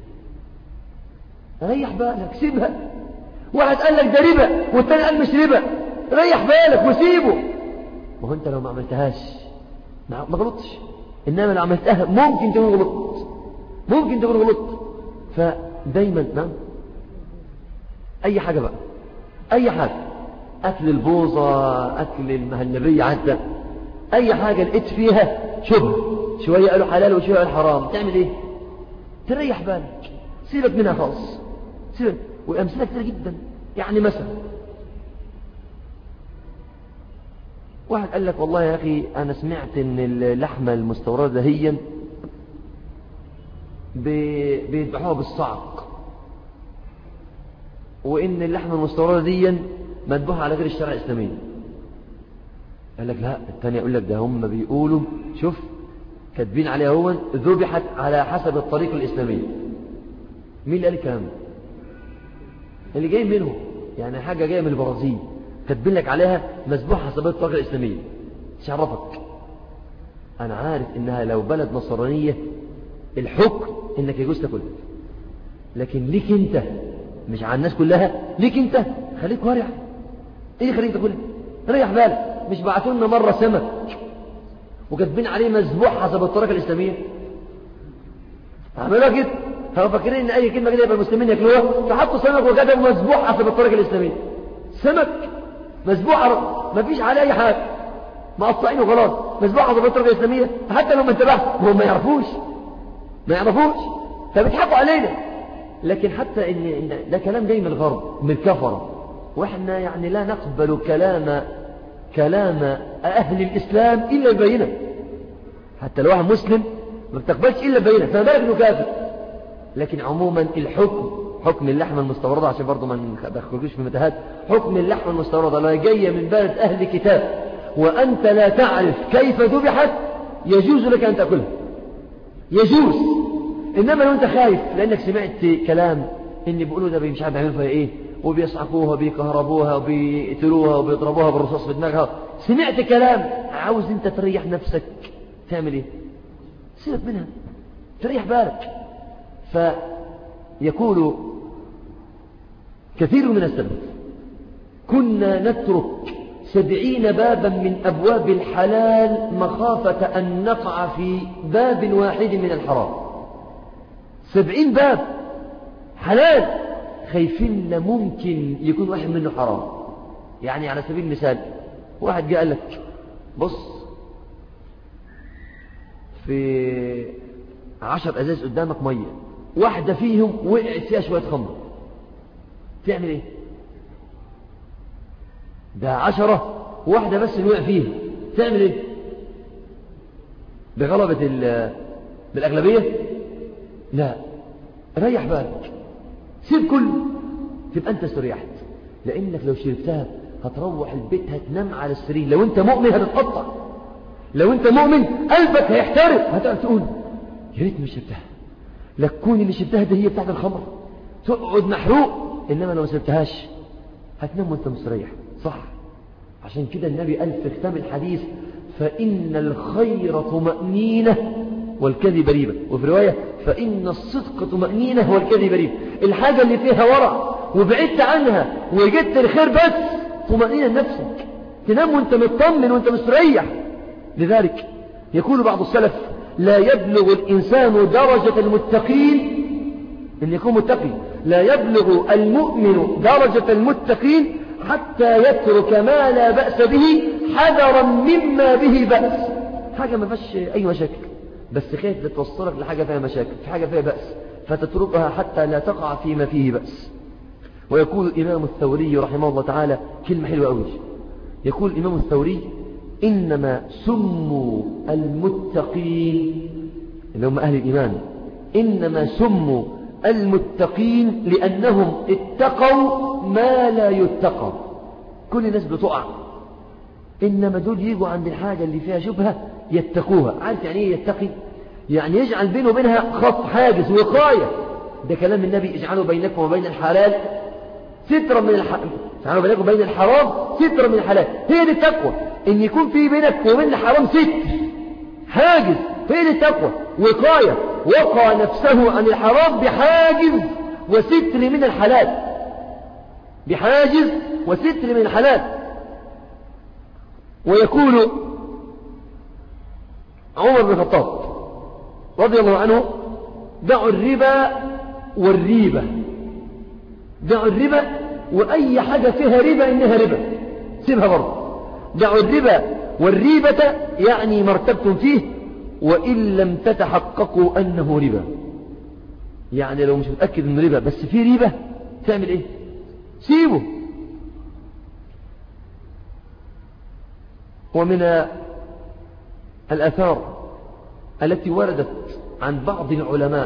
ريح بالك سيبها واحد قال لك ده ربا والتاني قال مش ربا ريح بالك وسيبه ما هو انت لو ما عملتهاش ما غلطتش انما لو عملتها ممكن تكون غلط ممكن تكون غلط فدايما نعم اي حاجة بقى اي حاجة اكل البوظة اكل المهلبية عدة اي حاجة لقيت فيها شبه شوية قالوا حلال وشوية قالوا حرام تعمل ايه تريح بالك سيبك منها خالص سيبك وامثله كتير جدا يعني مثلا واحد قال لك والله يا أخي أنا سمعت أن اللحمة المستوردة هي بيذبحوها بالصعق وإن اللحمة المستوردة دي مذبوحة على غير الشرع الإسلامي قال لك لا الثاني يقول لك ده هم بيقولوا شوف كاتبين عليها هو ذبحت على حسب الطريقة الإسلامية مين اللي قال الكلام اللي جاي منهم يعني حاجة جاية من البرازيل كاتبين لك عليها مذبوحة حسب الطريقة الإسلامية مش عرفك أنا عارف إنها لو بلد نصرانية الحكم إنك يجوز تاكلها لكن ليك أنت مش على الناس كلها ليك أنت خليك ورع إيه اللي خليك تاكلها ريح بالك مش بعتوا لنا مرة سمك وكاتبين عليه مذبوح حسب الطريقة الإسلامية عملوها كده هم فاكرين ان اي كلمه كده يبقى المسلمين ياكلوها فحطوا سمك وكتبوا مذبوح حسب الطريقه الاسلاميه سمك مذبوح ما فيش عليه اي حاجه مقطعينه خلاص مذبوح حسب الطريقه الاسلاميه حتى لو ما انتبهت هم ما يعرفوش ما يعرفوش فبيضحكوا علينا لكن حتى ان ده كلام جاي من الغرب من الكفره واحنا يعني لا نقبل كلام كلام اهل الاسلام الا البينه حتى لو واحد مسلم ما بتقبلش الا البينه فما بالك انه كافر لكن عموما الحكم حكم اللحمة المستوردة عشان برضه ما ندخلوش في متاهات حكم اللحمة المستوردة لو جاية من بلد أهل كتاب وأنت لا تعرف كيف ذبحت يجوز لك أن تأكلها يجوز إنما لو أنت خايف لأنك سمعت كلام إن بيقولوا ده مش عارف يعملوا فيها إيه وبيصعقوها وبيكهربوها وبيقتلوها وبيضربوها بالرصاص في دماغها سمعت كلام عاوز أنت تريح نفسك تعمل إيه سيبك منها تريح بالك فيقول كثير من السلف كنا نترك سبعين بابا من أبواب الحلال مخافة أن نقع في باب واحد من الحرام سبعين باب حلال خايفين ممكن يكون واحد منه حرام يعني على سبيل المثال واحد جاء لك بص في عشر أزاز قدامك مية واحدة فيهم وقعت فيها شوية خمر تعمل ايه ده عشرة واحدة بس اللي وقع فيها تعمل ايه بغلبة بالأغلبية لا ريح بالك سيب كله تبقى أنت استريحت لأنك لو شربتها هتروح البيت هتنام على السرير لو أنت مؤمن هتتقطع لو أنت مؤمن قلبك هيحترق هتقعد تقول يا ريت مش شربتها لا تكون اللي شربتها دي هي بتاعت الخمر تقعد محروق إنما لو ما شربتهاش هتنام وانت مستريح صح عشان كده النبي قال في ختام الحديث فإن الخير طمأنينة والكذب ريبة وفي رواية فإن الصدق طمأنينة والكذب ريبة الحاجة اللي فيها ورع وبعدت عنها وجدت الخير بس طمأنينة نفسك تنام وانت مطمن وانت مستريح لذلك يقول بعض السلف لا يبلغ الإنسان درجة المتقين إن يكون متقي لا يبلغ المؤمن درجة المتقين حتى يترك ما لا بأس به حذرا مما به بأس حاجة ما فيهاش أي مشاكل بس خايف توصلك لحاجة فيها مشاكل في حاجة فيها بأس فتتركها حتى لا تقع فيما فيه بأس ويقول الإمام الثوري رحمه الله تعالى كلمة حلوة أوي يقول الإمام الثوري إنما سموا المتقين اللي هم أهل الإيمان إنما سموا المتقين لأنهم اتقوا ما لا يتقى كل الناس بتقع إنما دول يجوا عند الحاجة اللي فيها شبهة يتقوها عارف يعني ايه يتقي يعني يجعل بينه وبينها خط حاجز وقاية ده كلام النبي اجعلوا بينكم وبين الحلال سترا من الحرام اجعلوا بينكم وبين الحرام سترا من الحلال هي دي التقوى ان يكون في بينك وبين الحرام ستر حاجز هي دي التقوى وقاية وقى نفسه عن الحرام بحاجز وستر من الحلال بحاجز وستر من الحلال ويقول عمر بن الخطاب رضي الله عنه دعوا الربا والريبة دعوا الربا وأي حاجة فيها ربا إنها ربا سيبها برضه دعوا الربا والريبة يعني مرتبتم فيه وإن لم تتحققوا أنه ربا يعني لو مش متأكد أنه ربا بس في ربا تعمل إيه سيبه ومن الأثار التي وردت عن بعض العلماء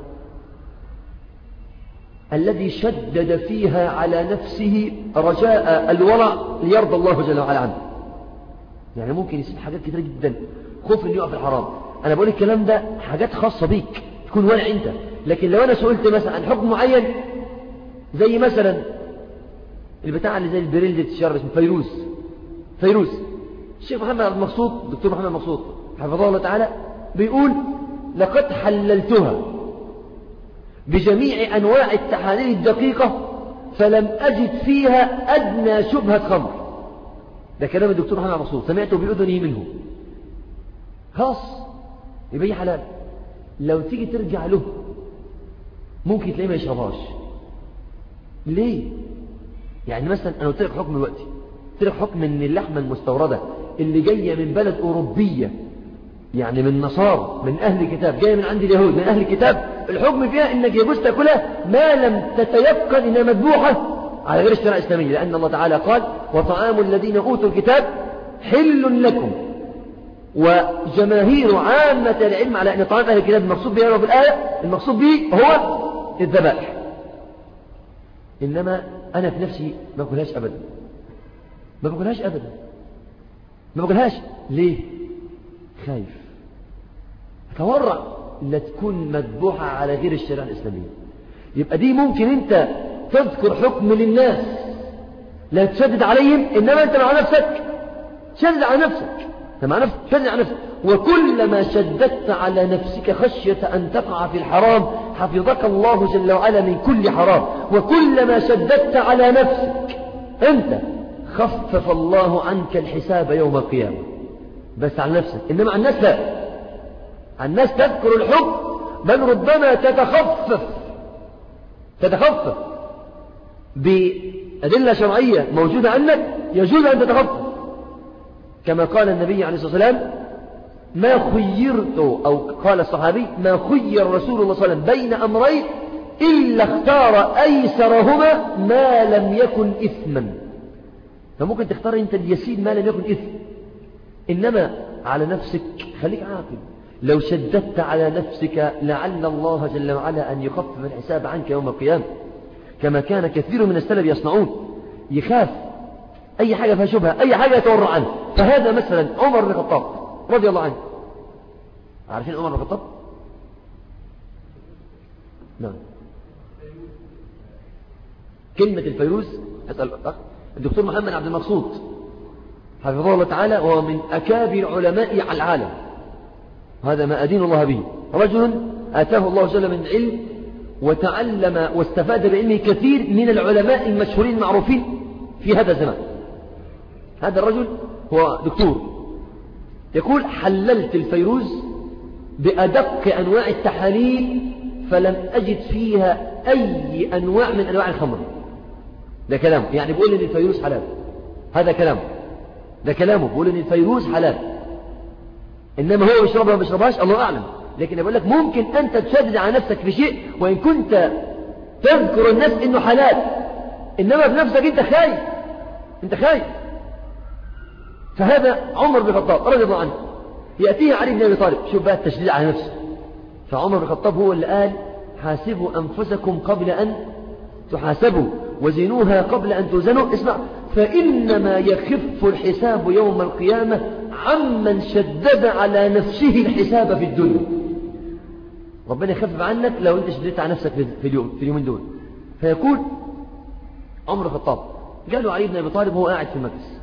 الذي شدد فيها على نفسه رجاء الورع ليرضى الله جل وعلا عنه يعني ممكن يسيب حاجات كثيرة جدا خوف انه يقع في الحرام انا بقول الكلام ده حاجات خاصة بيك تكون ورع انت لكن لو انا سئلت مثلا عن حكم معين زي مثلا البتاع اللي زي البريل اللي بتشرب اسمه فيروز فيروز الشيخ محمد عبد المقصود دكتور محمد المقصود حفظه الله تعالى بيقول لقد حللتها بجميع أنواع التحاليل الدقيقة فلم أجد فيها أدنى شبهة خمر ده كلام الدكتور محمد المقصود سمعته بأذنه منه خاص يبقى حلال لو تيجي ترجع له ممكن تلاقيه ما يشربهاش ليه يعني مثلا أنا قلت لك حكم دلوقتي قلت لك حكم ان اللحمة المستوردة اللي جاية من بلد أوروبية يعني من نصارى من أهل الكتاب جاية من عند اليهود من أهل الكتاب الحكم فيها إنك يجوز تأكلها ما لم تتيقن إنها مذبوحة على غير الشرع الإسلامي لأن الله تعالى قال وطعام الذين أوتوا الكتاب حل لكم وجماهير عامة العلم على أن طعام أهل الكتاب المقصود به في الآية المقصود به هو الذبائح إنما أنا في نفسي ما أكلهاش أبدا ما بقولهاش أبدا ما بقولهاش ليه خايف تورع لا تكون مذبوحة على غير الشريعة الإسلامية يبقى دي ممكن أنت تذكر حكم للناس لا تشدد عليهم إنما أنت مع نفسك شدد على نفسك أنت مع نفسك شدد على نفسك وكلما شددت على نفسك خشية أن تقع في الحرام حفظك الله جل وعلا من كل حرام وكلما شددت على نفسك أنت خفف الله عنك الحساب يوم القيامة بس على نفسك إنما عن الناس لا عن الناس تذكر الحكم بل ربما تتخفف تتخفف بأدلة شرعية موجودة عنك يجوز أن تتخفف كما قال النبي عليه الصلاة والسلام ما خيرت أو قال الصحابي ما خير رسول الله صلى الله عليه وسلم بين أمرين إلا اختار أيسرهما ما لم يكن إثما فممكن تختار أنت اليسير ما لم يكن إثم إنما على نفسك خليك عاقل لو شددت على نفسك لعل الله جل وعلا أن يخفف الحساب عنك يوم القيامة كما كان كثير من السلف يصنعون يخاف أي حاجة فيها شبهة أي حاجة يتورع عنه فهذا مثلا عمر بن الخطاب رضي الله عنه عارفين عمر بن الخطاب نعم كلمة الفيروز أسأل الدكتور محمد عبد المقصود حفظه الله تعالى وهو من أكابر علماء العالم هذا ما أدين الله به رجل آتاه الله جل من علم وتعلم واستفاد بعلمه كثير من العلماء المشهورين المعروفين في هذا الزمان هذا الرجل هو دكتور يقول حللت الفيروز بأدق أنواع التحاليل فلم أجد فيها أي أنواع من أنواع الخمر ده كلامه يعني بيقول ان الفيروز حلال هذا كلامه ده كلامه بيقول ان الفيروز حلال انما هو يشربها ما بيشربهاش الله اعلم لكن بقول لك ممكن انت تشدد على نفسك في شيء وان كنت تذكر الناس انه حلال انما بنفسك انت خايف انت خايف فهذا عمر بن الخطاب رضي الله عنه يأتيه علي بن أبي طالب شوف بقى التشديد على نفسه فعمر بن الخطاب هو اللي قال حاسبوا أنفسكم قبل أن تحاسبوا وزنوها قبل أن توزنوا اسمع فإنما يخف الحساب يوم القيامة عمن شدد على نفسه الحساب في الدنيا ربنا يخفف عنك لو انت شددت على نفسك في اليوم في اليومين دول فيقول عمر الخطاب قالوا علي بن ابي طالب هو قاعد في المجلس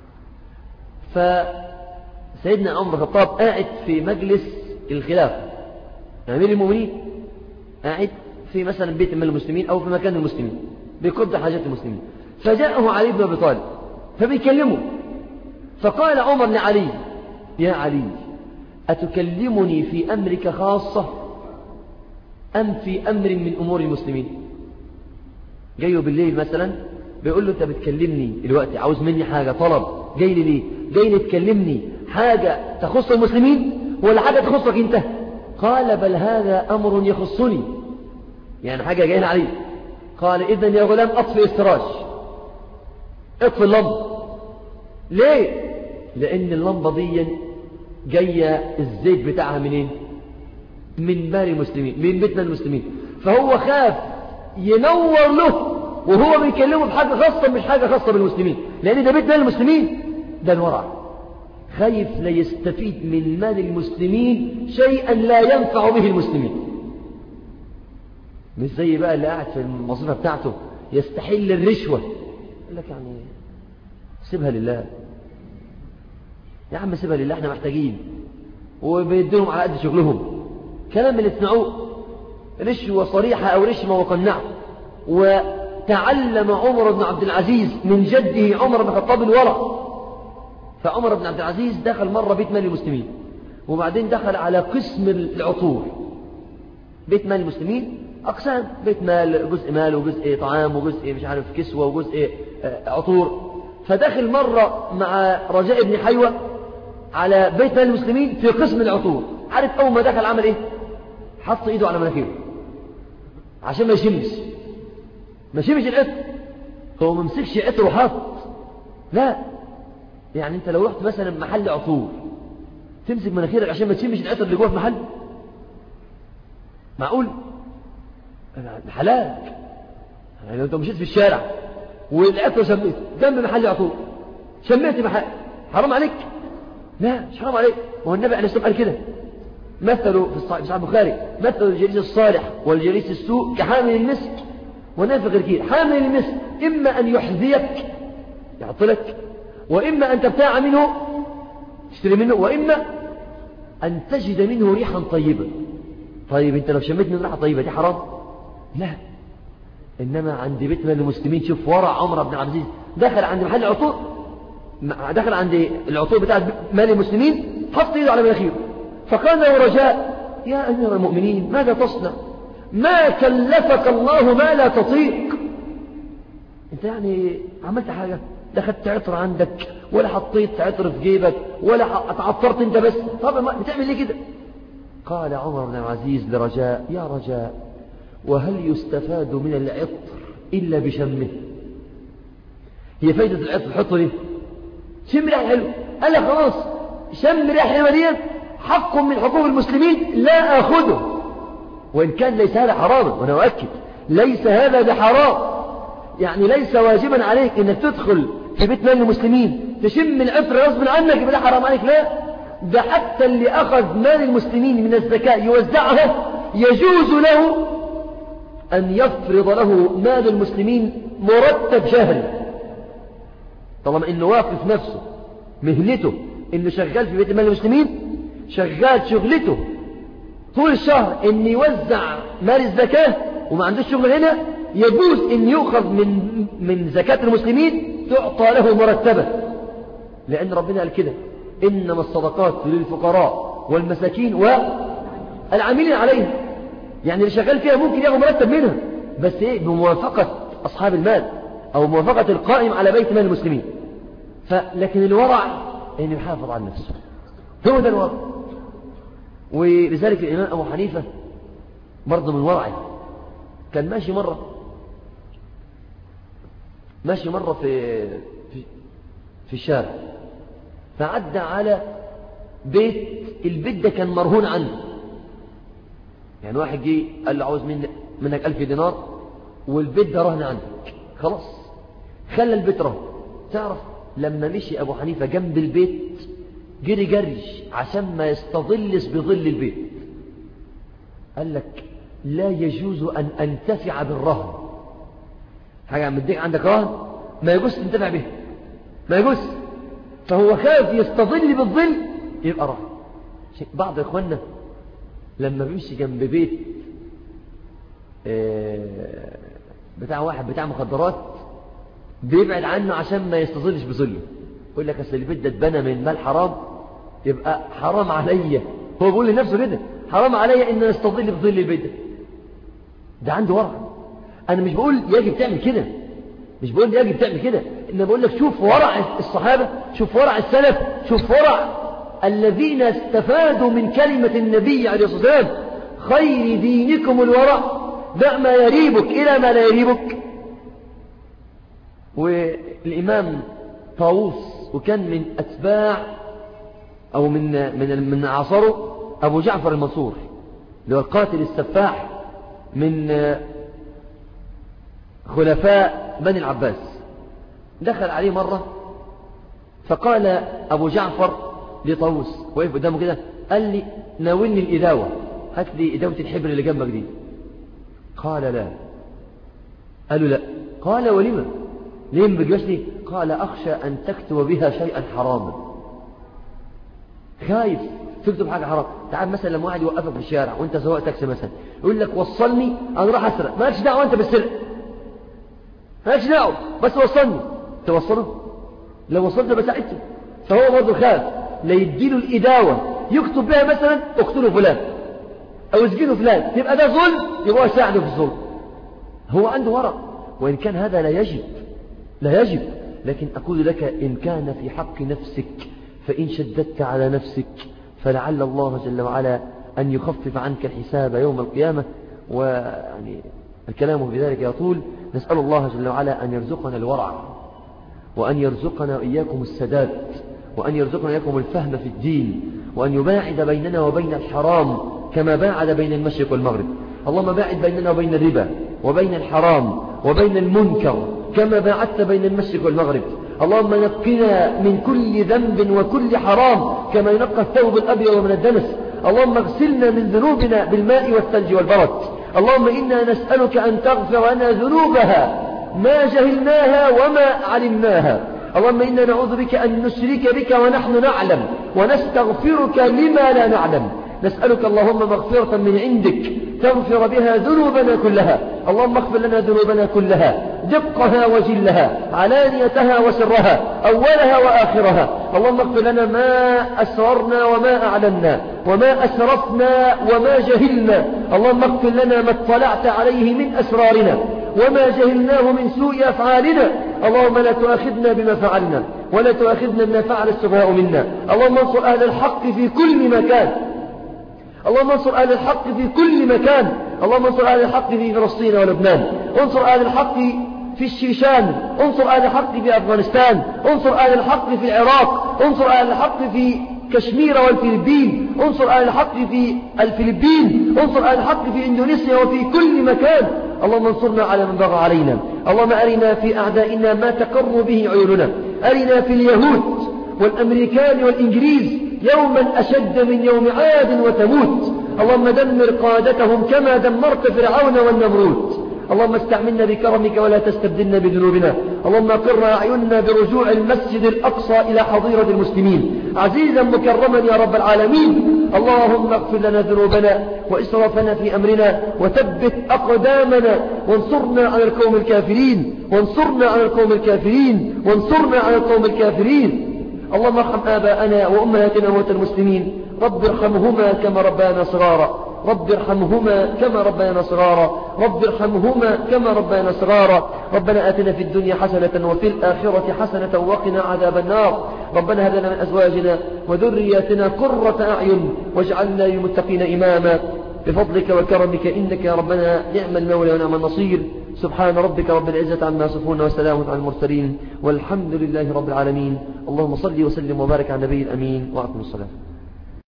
فسيدنا عمر الخطاب قاعد في مجلس الخلافه امير المؤمنين قاعد في مثلا بيت من المسلمين او في مكان المسلمين بيقضي حاجات المسلمين فجاءه علي بن ابي طالب فبيكلمه فقال عمر لعلي يا علي أتكلمني في أمرك خاصة أم في أمر من أمور المسلمين جايه بالليل مثلا بيقول له أنت بتكلمني دلوقتي عاوز مني حاجة طلب جاي لي ليه جاي لي تكلمني حاجة تخص المسلمين ولا حاجة تخصك أنت قال بل هذا أمر يخصني يعني حاجة جاية علي قال إذن يا غلام أطفئ السراج اطفئ اللمبة ليه لأن اللمبة دي جاية الزيت بتاعها منين من مال المسلمين من بيتنا المسلمين فهو خاف ينور له وهو بيكلمه بحاجة خاصة مش حاجة خاصة بالمسلمين لأن ده بيت مال المسلمين ده الورع خايف لا يستفيد من مال المسلمين شيئا لا ينفع به المسلمين مش زي بقى اللي قاعد في المصيفة بتاعته يستحل الرشوة يقول لك يعني سيبها لله يا عم سيبها لله احنا محتاجين وبيديهم على قد شغلهم كلام اللي تسمعوه رشوة صريحة أو رشوة مقنعة وتعلم عمر بن عبد العزيز من جده عمر بن الخطاب الورع فعمر بن عبد العزيز دخل مرة بيت مال المسلمين وبعدين دخل على قسم العطور بيت مال المسلمين أقسام بيت مال جزء مال وجزء طعام وجزء مش عارف كسوة وجزء عطور فدخل مرة مع رجاء بن حيوة على بيت مال المسلمين في قسم العطور عارف أول ما دخل عمل إيه حط إيده على مناخيره عشان ما يشمش ما يشمش العطر هو ما مسكش عطر وحط لا يعني انت لو رحت مثلا محل عطور تمسك مناخيرك عشان ما تشمش العطر اللي جوه في محل معقول حلاك يعني لو انت مشيت في الشارع والعطر شميت جنب محل عطور شميت محل حرام عليك لا مش حرام عليك هو النبي عليه الصلاه قال كده مثلوا في صحيح البخاري مثل الجليس الصالح والجليس السوء كحامل المسك ونافق الكير حامل المسك إما أن يحذيك يعطلك وإما أن تبتاع منه تشتري منه وإما أن تجد منه ريحا طيبة طيب أنت لو شميت من ريحة طيبة دي حرام لا إنما عند بيت من المسلمين شوف ورع عمر بن عبد العزيز دخل عند محل عطور دخل عند العطور بتاعت مال المسلمين حط ايده على مناخيره فقال له رجاء يا أمير المؤمنين ماذا تصنع ما كلفك الله ما لا تطيق انت يعني عملت حاجة لا خدت عطر عندك ولا حطيت عطر في جيبك ولا اتعطرت انت بس طب ما بتعمل ليه كده قال عمر بن العزيز لرجاء يا رجاء وهل يستفاد من العطر إلا بشمه هي فايدة العطر حطه ليه شم ريحة حلو قال لك خلاص شم ريحة حلوة ديت حق من حقوق المسلمين لا أخذه وإن كان ليس هذا حراما وأنا أؤكد ليس هذا بحرام يعني ليس واجبا عليك أنك تدخل في بيت مال المسلمين تشم العطر غصب عنك يبقى ده حرام عليك لا ده حتى اللي أخذ مال المسلمين من الزكاة يوزعها يجوز له أن يفرض له مال المسلمين مرتب شهري طالما أنه واقف نفسه مهنته أنه شغال في بيت مال المسلمين شغال شغلته طول الشهر ان يوزع مال الزكاة وما عندوش شغل هنا يجوز ان يؤخذ من من زكاة المسلمين تعطى له مرتبة لان ربنا قال كده انما الصدقات للفقراء والمساكين والعاملين عليها يعني اللي شغال فيها ممكن ياخذ مرتب منها بس ايه بموافقة اصحاب المال او موافقة القائم على بيت مال المسلمين فلكن الورع ان يحافظ على نفسه هو ده الورع ولذلك الإمام أبو حنيفة برضه من ورعه كان ماشي مرة ماشي مرة في في, في الشارع فعدى على بيت البيت ده كان مرهون عنه يعني واحد جه قال له عاوز منك, منك ألف دينار والبيت ده رهن عندك خلاص خلى البيت رهن تعرف لما مشي أبو حنيفة جنب البيت جري جري عشان ما يستظلش بظل البيت قال لك لا يجوز أن أنتفع بالرهن حاجة مديك عندك رهن ما يجوز تنتفع به ما يجوز فهو خايف يستظل بالظل يبقى رهن بعض إخواننا لما بيمشي جنب بيت بتاع واحد بتاع مخدرات بيبعد عنه عشان ما يستظلش بظله يقول لك اصل البيت ده اتبنى من مال حرام يبقى حرام عليا هو بيقول لنفسه كده حرام عليا ان استظل بظل البيت ده ده عنده ورع انا مش بقول يجب تعمل كده مش بقول يجب تعمل كده انا بقول لك شوف ورع الصحابه شوف ورع السلف شوف ورع الذين استفادوا من كلمة النبي عليه الصلاة والسلام خير دينكم الورع دع ما يريبك إلى ما لا يريبك والإمام طاووس وكان من أتباع أو من من من عصره أبو جعفر المنصور اللي هو القاتل السفاح من خلفاء بني العباس دخل عليه مرة فقال أبو جعفر لطاووس وقف قدامه كده قال لي ناولني الإداوة هات لي إداوة الحبر اللي جنبك دي قال لا قالوا لا قال ولما ليه ما بتجيبش لي قال أخشى أن تكتب بها شيئا حراما خايف تكتب حاجة حرام تعال مثلا لما واحد يوقفك في الشارع وانت سواق تاكسي مثلا يقول لك وصلني انا راح اسرق مالكش دعوه انت بالسرقه مالكش دعوه بس وصلني توصله لو وصلت بساعدته فهو برضه خاف لا يديله الإداوة يكتب بها مثلا اقتلوا فلان أو اسجنوا فلان يبقى ده ظلم يبقى ساعده في الظلم هو عنده ورق وإن كان هذا لا يجب لا يجب لكن أقول لك إن كان في حق نفسك فإن شددت على نفسك فلعل الله جل وعلا أن يخفف عنك الحساب يوم القيامة ويعني الكلام في ذلك يطول نسأل الله جل وعلا أن يرزقنا الورع وأن يرزقنا وإياكم السداد وأن يرزقنا إياكم الفهم في الدين وأن يباعد بيننا وبين الحرام كما باعد بين المشرق والمغرب اللهم باعد بيننا وبين الربا وبين الحرام وبين المنكر كما باعدت بين المشرق والمغرب اللهم نقنا من كل ذنب وكل حرام كما ينقى الثوب الأبيض من الدنس اللهم اغسلنا من ذنوبنا بالماء والثلج والبرد اللهم إنا نسألك أن تغفر لنا ذنوبها ما جهلناها وما علمناها اللهم إنا نعوذ بك أن نشرك بك ونحن نعلم ونستغفرك لما لا نعلم نسألك اللهم مغفرة من عندك تغفر بها ذنوبنا كلها اللهم اغفر لنا ذنوبنا كلها دقها وجلها علانيتها وسرها أولها وآخرها اللهم اغفر لنا ما أسررنا وما أعلنا وما أسرفنا وما جهلنا اللهم اغفر لنا ما اطلعت عليه من أسرارنا وما جهلناه من سوء أفعالنا اللهم لا تؤاخذنا بما فعلنا ولا تؤاخذنا بما فعل السفهاء منا اللهم انصر أهل الحق في كل مكان اللهم انصر أهل الحق في كل مكان اللهم انصر أهل الحق في فلسطين ولبنان انصر أهل الحق في الشيشان انصر أهل الحق في أفغانستان انصر أهل الحق في العراق انصر أهل الحق في كشمير والفلبين انصر أهل الحق في الفلبين انصر أهل الحق في إندونيسيا وفي كل مكان اللهم انصرنا على من بغى علينا اللهم أرنا في أعدائنا ما تقر به عيوننا أرنا في اليهود والأمريكان والإنجليز يوما أشد من يوم عاد وثمود اللهم دمر قادتهم كما دمرت فرعون والنمرود اللهم استعملنا بكرمك ولا تستبدلنا بذنوبنا اللهم قر أعيننا برجوع المسجد الأقصى إلى حظيرة المسلمين عزيزا مكرما يا رب العالمين اللهم اغفر لنا ذنوبنا وإسرافنا في أمرنا وثبت أقدامنا وانصرنا على القوم الكافرين وانصرنا على القوم الكافرين وانصرنا على القوم الكافرين اللهم ارحم آباءنا وأمهاتنا وموتى المسلمين رب ارحمهما كما ربانا صغارا رب ارحمهما كما ربيانا صغارا رب ارحمهما كما ربيانا صغارا ربنا آتنا في الدنيا حسنة وفي الآخرة حسنة وقنا عذاب النار ربنا هب لنا من أزواجنا وذرياتنا قرة أعين واجعلنا للمتقين إماما بفضلك وكرمك إنك يا ربنا نعم المولى ونعم النصير سبحان ربك رب العزة عما يصفون وسلام على المرسلين والحمد لله رب العالمين اللهم صل وسلم وبارك على النبي الأمين وأقم الصلاة